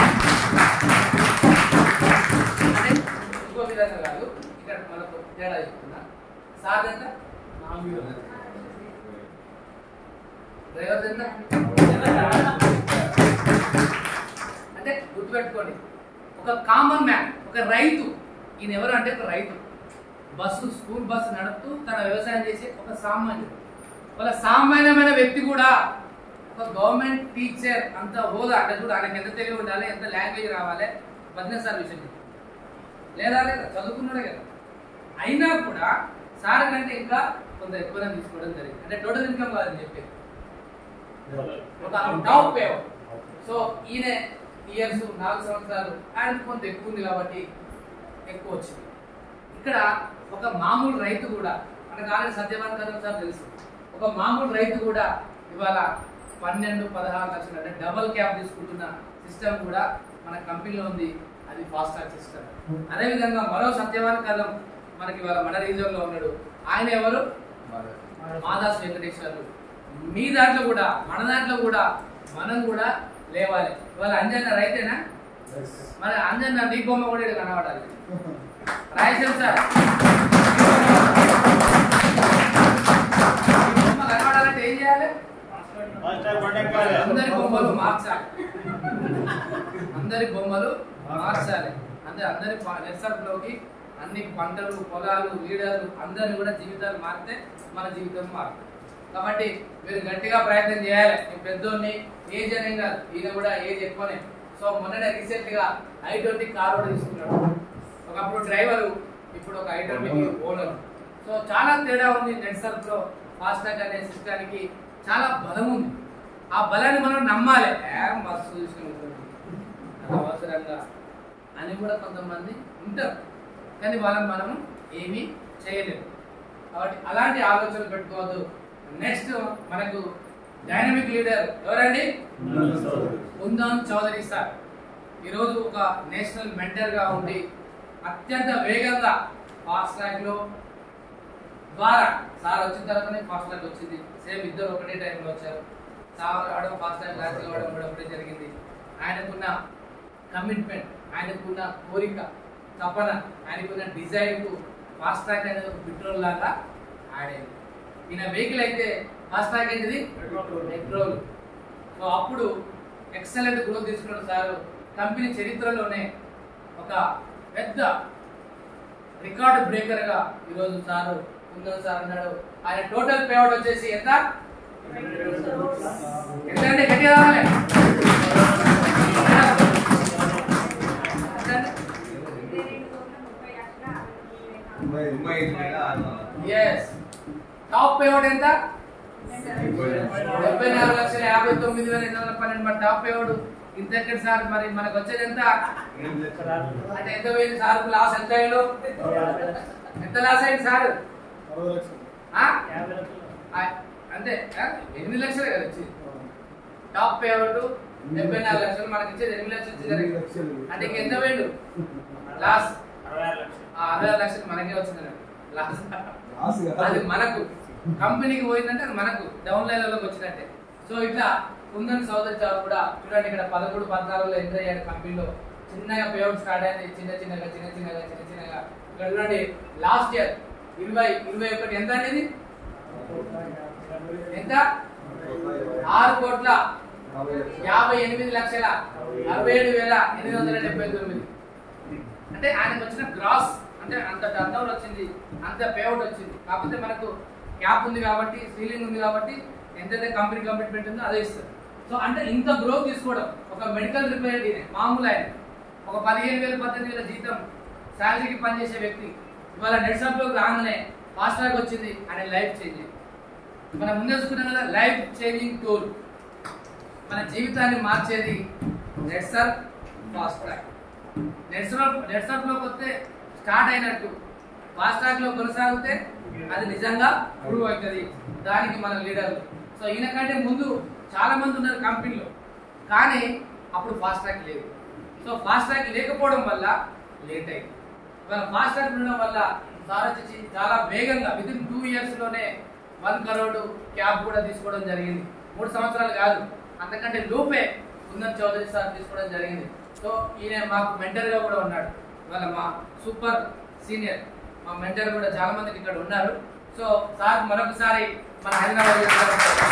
అంటే ఇంకో విధంగా కాదు ఇక్కడ మనకు తేడా చెప్తున్నా సార్ ఎంత డ్రైవర్ ఎంత అంటే గుర్తుపెట్టుకోండి ఒక కామన్ మ్యాన్ ఒక రైతు ఈయన ఎవరు అంటే ఒక రైతు బస్సు స్కూల్ బస్సు నడుపుతూ తన వ్యవసాయం చేసే ఒక సామాన్యుడు వాళ్ళ సామాన్యమైన వ్యక్తి కూడా ఒక గవర్నమెంట్ టీచర్ అంత హోదా అంటే చూడు ఆయనకి ఎంత తెలివి ఉండాలి ఎంత లాంగ్వేజ్ రావాలి బిజినెస్ సర్వీస్ లేదా లేదా చదువుకున్నాడే కదా అయినా కూడా సార్ కంటే ఇంకా కొంత ఎక్కువనే తీసుకోవడం జరిగింది అంటే టోటల్ ఇన్కమ్ కాదని చెప్పేది ఒక టాప్ పే సో ఈయన ఇయర్స్ నాలుగు సంవత్సరాలు ఆయన కొంత ఎక్కువ ఉంది కాబట్టి ఎక్కువ వచ్చింది ఇక్కడ ఒక మామూలు రైతు కూడా మనకు ఆల్రెడీ సత్యవాన్ కదం సార్ తెలుసు ఒక మామూలు రైతు కూడా ఇవాళ పన్నెండు పదహారు లక్షలు అంటే డబల్ క్యాప్ తీసుకుంటున్న సిస్టమ్ కూడా మన కంపెనీలో ఉంది అది ఫాస్ట్ ట్రాక్ సిస్టమ్ అదేవిధంగా మరో సత్యవాన్ కదం మనకి ఇవాళ మన రీజన్ లో ఉన్నాడు ఆయన ఎవరు మాదాస్ వెంకటేశ్వర్లు మీ దాంట్లో కూడా మన దాంట్లో కూడా మనం కూడా లేవాలి ఇవాళ అంజన్న రైతేనా మరి అంజన్న నీ బొమ్మ కూడా ఈడ కనబడాలి రాయసం సార్ ఈ బొమ్మ కనబడాలంటే ఏం చేయాలి అందరి బొమ్మలు మార్చాలి అందరి బొమ్మలు మార్చాలి అంటే అందరి నెట్సర్లోకి అన్ని పంటలు పొలాలు లీడర్లు అందరి కూడా జీవితాలు మారితే మన జీవితం మారుతుంది కాబట్టి మీరు గట్టిగా ప్రయత్నం చేయాలి నేను పెద్దోడిని ఏజ్ అనే కాదు ఈయన కూడా ఏజ్ ఎక్కువనే సో మొన్ననే రీసెంట్ గా ఐ ట్వంటీ కార్ కూడా తీసుకున్నాడు ఒకప్పుడు డ్రైవరు ఇప్పుడు ఒక ఐ ట్వంటీ ఓనర్ సో చాలా తేడా ఉంది నెట్ సర్ఫ్ లో ఫాస్టాగ్ అనే సిస్టానికి చాలా బలం ఉంది ఆ బలాన్ని మనం నమ్మాలి ఏ మస్తు చూసుకుని అవసరంగా అని కూడా కొంతమంది ఉంటారు కానీ వాళ్ళని మనం ఏమీ చేయలేము కాబట్టి అలాంటి ఆలోచనలు పెట్టుకోవద్దు నెక్స్ట్ మనకు డైనమిక్ లీడర్ ఎవరండి కుందన్ చౌదరి సార్ ఈరోజు ఒక నేషనల్ మెంటర్ గా ఉండి అత్యంత వేగంగా ఫాస్ట్ ట్రాక్ లో ద్వారా సార్ వచ్చిన తర్వాతనే ఫాస్ట్ ట్రాక్ వచ్చింది సేమ్ ఇద్దరు ఒకటే టైంలో వచ్చారు సార్ రావడం ఫాస్ట్ ట్రాక్ లాస్ట్ రావడం కూడా ఒకటే జరిగింది ఆయనకున్న కమిట్మెంట్ ఆయనకున్న కోరిక తపన ఆయనకున్న డిజైన్ కు ఫాస్ట్ ట్రాక్ అనేది ఒక పెట్రోల్ లాగా ఆడేది ఈయన వెహికల్ అయితే ఫాస్ట్ ట్రాక్ ఏంటిది పెట్రోల్ సో అప్పుడు ఎక్సలెంట్ గ్రోత్ తీసుకున్న సార్ కంపెనీ చరిత్రలోనే ఒక పెద్ద రికార్డు బ్రేకర్ గా ఈరోజు సారు కుందన్ సార్ అన్నాడు ఆయన టోటల్ పేఅవుట్ వచ్చేసి ఎంత ఎంత అంటే గట్టిగా రావాలి ఎంతండి? తొంభై ఐదు వేల ఆరు వందలు. ఎస్ టాప్ పేఅవుట్ ఎంత డెబ్బై నాలుగు లక్షల యాభై తొమ్మిది వేల ఎనిమిది వందల పన్నెండు మరి టాప్ పేఅవుట్ ఇంత ఎక్కడ సార్ మరి మనకు వచ్చేది ఎంత ఎనిమిది లక్షలు. అంటే ఎంత పోయింది సార్ లాస్ ఎంత అయ్యాడు ఎంత లాస్ అయింది సార్ అరవై లక్షలు ఆ? ఆ, అంతే ఆ? ఎనిమిది లక్షలే కదా ఇచ్చింది టాప్ పేఅవుట్ డెబ్బై నాలుగు లక్షలు మనకి ఇచ్చేది ఎనిమిది లక్షలు ఇచ్చేది ఎనిమిది లక్షలు. అంటే ఇంకెంత పోయిండు లాస్ అరవై ఆరు లక్షలు ఆ అరవై ఆరు లక్షలు మనకే వచ్చింది లాస్ ఆశ కాదు. అది మనకు కంపెనీకి పోయిందంటే అది మనకు డౌన్ లైన్లోకి వచ్చినట్టే సో ఇట్లా కుందన్ సోదరి జాబ్ కూడా చూడండి ఇక్కడ పదమూడు పద్నాలుగులో ఎంటర్ అయ్యాడు కంపెనీలో చిన్నగా పేఅవుట్ స్టార్ట్ అయింది చిన్న చిన్నగా చిన్న చిన్నగా చిన్న చిన్నగా ఇక్కడ చూడండి లాస్ట్ ఇయర్ ఇరవై ఇరవై ఒకటి ఎంత అనేది ఎంత ఆరు కోట్ల యాభై లక్షలు. యాభై ఎనిమిది లక్షల అరవై ఏడు వేల ఎనిమిది వందల డెబ్బై తొమ్మిది అంటే ఆయనకు వచ్చిన గ్రాస్ అంటే అంత టర్న్ వచ్చింది అంత పేఅవుట్ వచ్చింది కాకపోతే మనకు క్యాప్ ఉంది కాబట్టి సీలింగ్ ఉంది కాబట్టి ఎంతైతే కంపెనీ కమిట్మెంట్ ఉందో అదే ఇస్తారు సో అంటే ఇంత గ్రోత్ తీసుకోవడం ఒక మెడికల్ రిపేర్ మామూలు ఆయన ఒక పదిహేను వేలు పద్దెనిమిది వేల జీతం శాలరీకి పనిచేసే వ్యక్తి ఇవాళ నెట్సాప్లోకి రాగానే ఫాస్ట్ ట్రాక్ వచ్చింది ఆయన లైఫ్ చేంజ్ మనం ముందేసుకున్నాం కదా లైఫ్ చేంజింగ్ టూల్ మన జీవితాన్ని మార్చేది నెట్సర్ ఫాస్ట్ ట్రాక్ నెట్సర్ నెట్సర్ లోకి వస్తే స్టార్ట్ అయినట్టు ఫాస్ట్ ట్రాక్ లో కొనసాగితే అది నిజంగా ప్రూవ్ అవుతుంది దానికి మన లీడర్లు సో ఈయన కంటే ముందు చాలా మంది ఉన్నారు కంపెనీలో కానీ అప్పుడు ఫాస్ట్ ట్రాక్ లేదు సో ఫాస్ట్ ట్రాక్ లేకపోవడం వల్ల లేట్ అయింది ఇవాళ ఫాస్ట్ ట్రాక్ ఉండడం వల్ల సార్ వచ్చేసి చాలా వేగంగా విత్ ఇన్ టూ ఇయర్స్ లోనే వన్ కరోడ్ క్యాబ్ కూడా తీసుకోవడం జరిగింది మూడు సంవత్సరాలు కాదు అంతకంటే లోపే కుందన్ చౌదరి సార్ తీసుకోవడం జరిగింది సో ఈయన మాకు మెంటర్ గా కూడా ఉన్నాడు ఇవాళ మా సూపర్ సీనియర్ మా మెంటర్ కూడా చాలా మందికి ఇక్కడ ఉన్నారు సో సార్ మరొకసారి మన హైదరాబాద్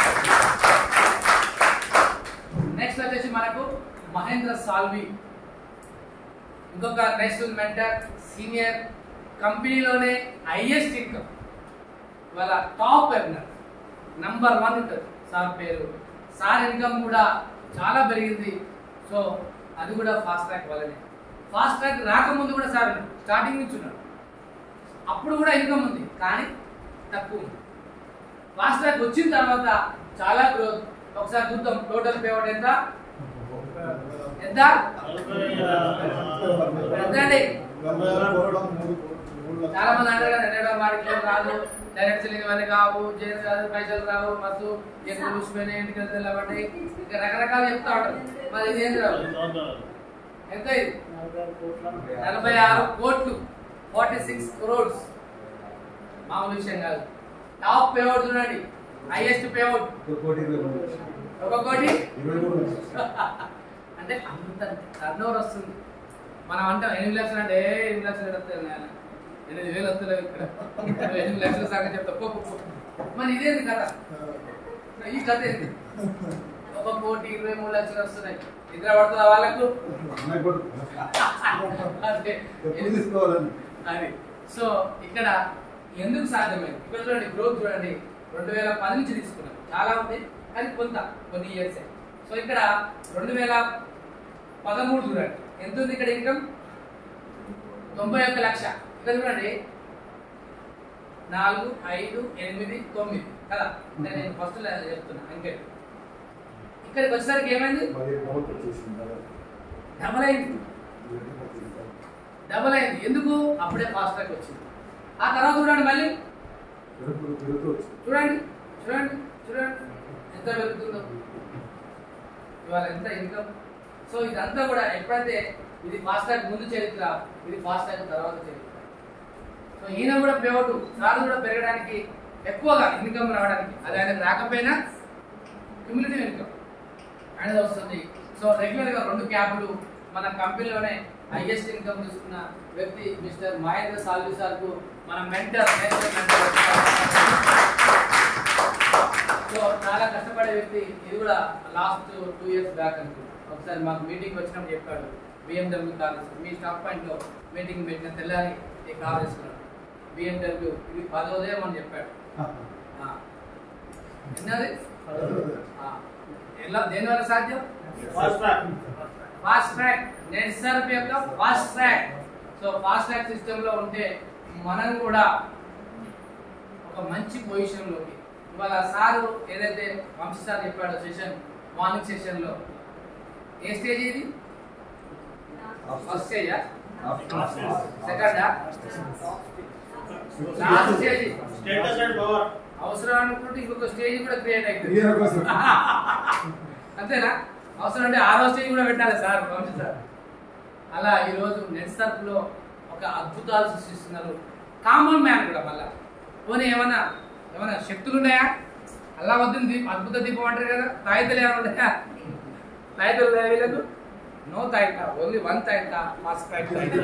నెక్స్ట్ వచ్చేసి మనకు మహేంద్ర సాల్వి ఇంకొక నేషనల్ మెంటర్ సీనియర్ కంపెనీలోనే హైయెస్ట్ ఇన్కమ్ ఇవాళ టాప్ ఎర్నర్ నంబర్ వన్ ఉంటుంది సార్ పేరు సార్ ఇన్కమ్ కూడా చాలా పెరిగింది సో అది కూడా ఫాస్ట్ ట్రాక్ వల్లనే ఫాస్ట్ ట్రాక్ రాకముందు కూడా సార్ స్టార్టింగ్ నుంచి ఉన్నాడు అప్పుడు కూడా ఇన్కమ్ ఉంది కానీ తక్కువ ఉంది ఫాస్ట్ ట్రాక్ వచ్చిన తర్వాత చాలా గ్రోత్ ఒకసారి చూద్దాం టోటల్ పేమెంట్ ఎంత ఎంత ఎంత అండి నలభై ఆరు కోట్ల మూడు కోట్లు, మూడు లక్షల- చాలా మంది అంటారు కదా రెండో వాడికి ఏం రాదు డైరెక్ట్ సెల్లింగ్ ఇవన్నీ కావు జైలు కాదు పైసలు రావు మస్తు ఎక్కువ చూసిపోయినాయి ఇంటికి వెళ్తే నిలబడి ఇంకా రకరకాలు చెప్తా ఉంటారు మరి ఇదేం రావు ఎంత ఇది నలభై ఆరు కోట్లు ఫార్టీ సిక్స్ క్రోడ్స్ మామూలు విషయం కాదు టాప్ పేఅవుట్ చూడండి హైయెస్ట్ పేఅవుట్ ఒక కోటి ఇరవై మూడు లక్షలు. ఒక కోటి ఇరవై మూడు లక్షలు. అంటే అంత టర్న్ ఓవర్ వస్తుంది మనం అంటాం ఎనిమిది లక్షలు అంటే "ఏ, ఎనిమిది లక్షలు వస్తాయి నాయన ఎనిమిది వేలు వస్తలేవు ఇక్కడ నువ్వు ఎనిమిది లక్షల సంగతి చెప్తా పో, పో, పో. మరి ఇదేంది కథ ఈ కథ ఏంది ఒక కోటి ఇరవై మూడు లక్షలు వస్తున్నాయి నిద్ర పడుతుందా వాళ్ళకు అమ్మాయి కొడుకు. అదే ఎప్పుడు తీసుకోవాలని అది సో ఇక్కడ ఎందుకు సాధ్యమైంది ఇక్కడ చూడండి గ్రోత్ చూడండి రెండు వేల పది నుంచి తీసుకున్నాం చాలా ఉంది కానీ కొంత కొన్ని ఇయర్స్ సో ఇక్కడ రెండు వేల పదమూడు చూడండి ఎంత ఉంది ఇక్కడ ఇన్కమ్ తొంభై ఒక్క లక్ష ఇక్కడ చూడండి నాలుగు ఐదు ఎనిమిది తొమ్మిది కదా అంటే నేను ఫస్ట్ చెప్తున్నా అంకె ఇక్కడికి వచ్చేసరికి ఏమైంది పది కోట్లు వచ్చేసింది కదా. డబల్ అయింది ఇవన్నీ పద్దెనిమిది కోట్లు. డబల్ అయింది ఎందుకు అప్పుడే ఫాస్ట్ ట్రాక్ వచ్చింది ఆ తర్వాత చూడండి మళ్ళీ పెరుగుతూ పెరుగుతూ వచ్చింది. చూడండి చూడండి చూడండి ఎంత పెరుగుతుందో ఇవాళ ఎంత ఇన్కమ్ సో ఇదంతా కూడా ఎప్పుడైతే ఇది ఫాస్ట్ ట్రాక్ ముందు చరిత్ర ఇది ఫాస్ట్ ట్రాక్ తర్వాత చరిత్ర సో ఈయన కూడా పేవటు సార్ కూడా పెరగడానికి ఎక్కువగా ఇన్కమ్ రావడానికి అది ఆయనకు రాకపోయినా క్యూములేటివ్ ఇన్కమ్ అనేది వస్తుంది సో రెగ్యులర్ గా రెండు క్యాబ్లు మన కంపెనీలోనే హైయెస్ట్ ఇన్కమ్ తీసుకున్న వ్యక్తి మిస్టర్ మహేంద్ర సాల్వి సార్ కు మన మెంటర్ సో చాలా కష్టపడే వ్యక్తి ఇది కూడా లాస్ట్ టూ ఇయర్స్ బ్యాక్ అనుకుంటా ఒకసారి మాకు మీటింగ్ వచ్చినప్పుడు చెప్పాడు బిఎండబ్ల్యూ కార్ మీ స్టాప్ పాయింట్ లో మీటింగ్ పెట్టిన తెల్లారి ఈ కార్ వేసుకున్నాడు బిఎండబ్ల్యూ ఇది పదోదయం అని చెప్పాడు ఆ. ఎన్నది ఆ. ఎలా దేని వల్ల సాధ్యం ఫాస్ట్ ట్రాక్ నెట్ సర్ఫ్ యొక్క fast track so fast track system లో ఉంటే మనం కూడా ఒక మంచి పొజిషన్ లోకి ఇవాళ సారు ఏదైతే వంశీ సార్ చెప్పాడో సెషన్ మార్నింగ్ సెషన్ లో ఏ స్టేజ్ ఇది ఫస్ట్ స్టేజా సెకండా last stage status and power అవసరం అనుకుంటే ఇంకొక స్టేజ్ కూడా క్రియేట్ అవుతుంది ఈయన కోసం. అంతేనా అవసరం అంటే ఆరో స్టేజ్ కూడా పెట్టాలి సార్ వంశీ సార్ అలా ఈరోజు నెట్ సర్ఫ్ లో ఒక అద్భుతాలు సృష్టిస్తున్నారు కామన్ మ్యాన్ కూడా మళ్ళా పోనీ ఏమన్నా ఏమన్నా శక్తులు ఉన్నాయా అలా వద్దు దీపం అద్భుత దీపం అంటారు కదా తాయితలు ఏమైనా ఉన్నాయా తాయితలు ఉన్నాయా వీళ్ళకు నో తాయిత ఓన్లీ వన్ తాయిత ఫాస్ట్ తాయిత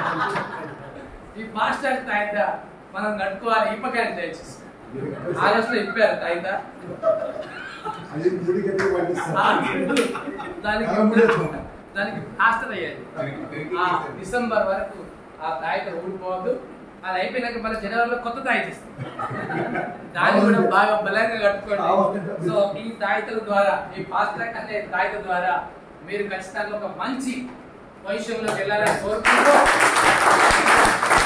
ఈ ఫాస్ట్ తాయిత తాయిత మనం కట్టుకోవాలి ఇప్పకాయలు దయచేసి ఆ రోజులో ఇప్పారు తాయిత అది గుడికి ఎత్తుకు పంపిస్తారు. దానికి కాలంలో దానికి ప్లాస్టర్ అయ్యేది దానికి పెరిగి ఆ డిసెంబర్ వరకు ఆ తాయిత ఊడిపోవద్దు అది అయిపోయినాక మళ్ళీ జనవరిలో కొత్త తాయిత ఇస్తుంది దాన్ని కూడా బాగా బలంగా కట్టుకోండి సో ఈ తాయితల ద్వారా ఈ ఫాస్ట్ ట్రాక్ అనే తాయిత ద్వారా మీరు ఖచ్చితంగా ఒక మంచి భవిష్యంలోకి వెళ్ళాలని కోరుకుంటూ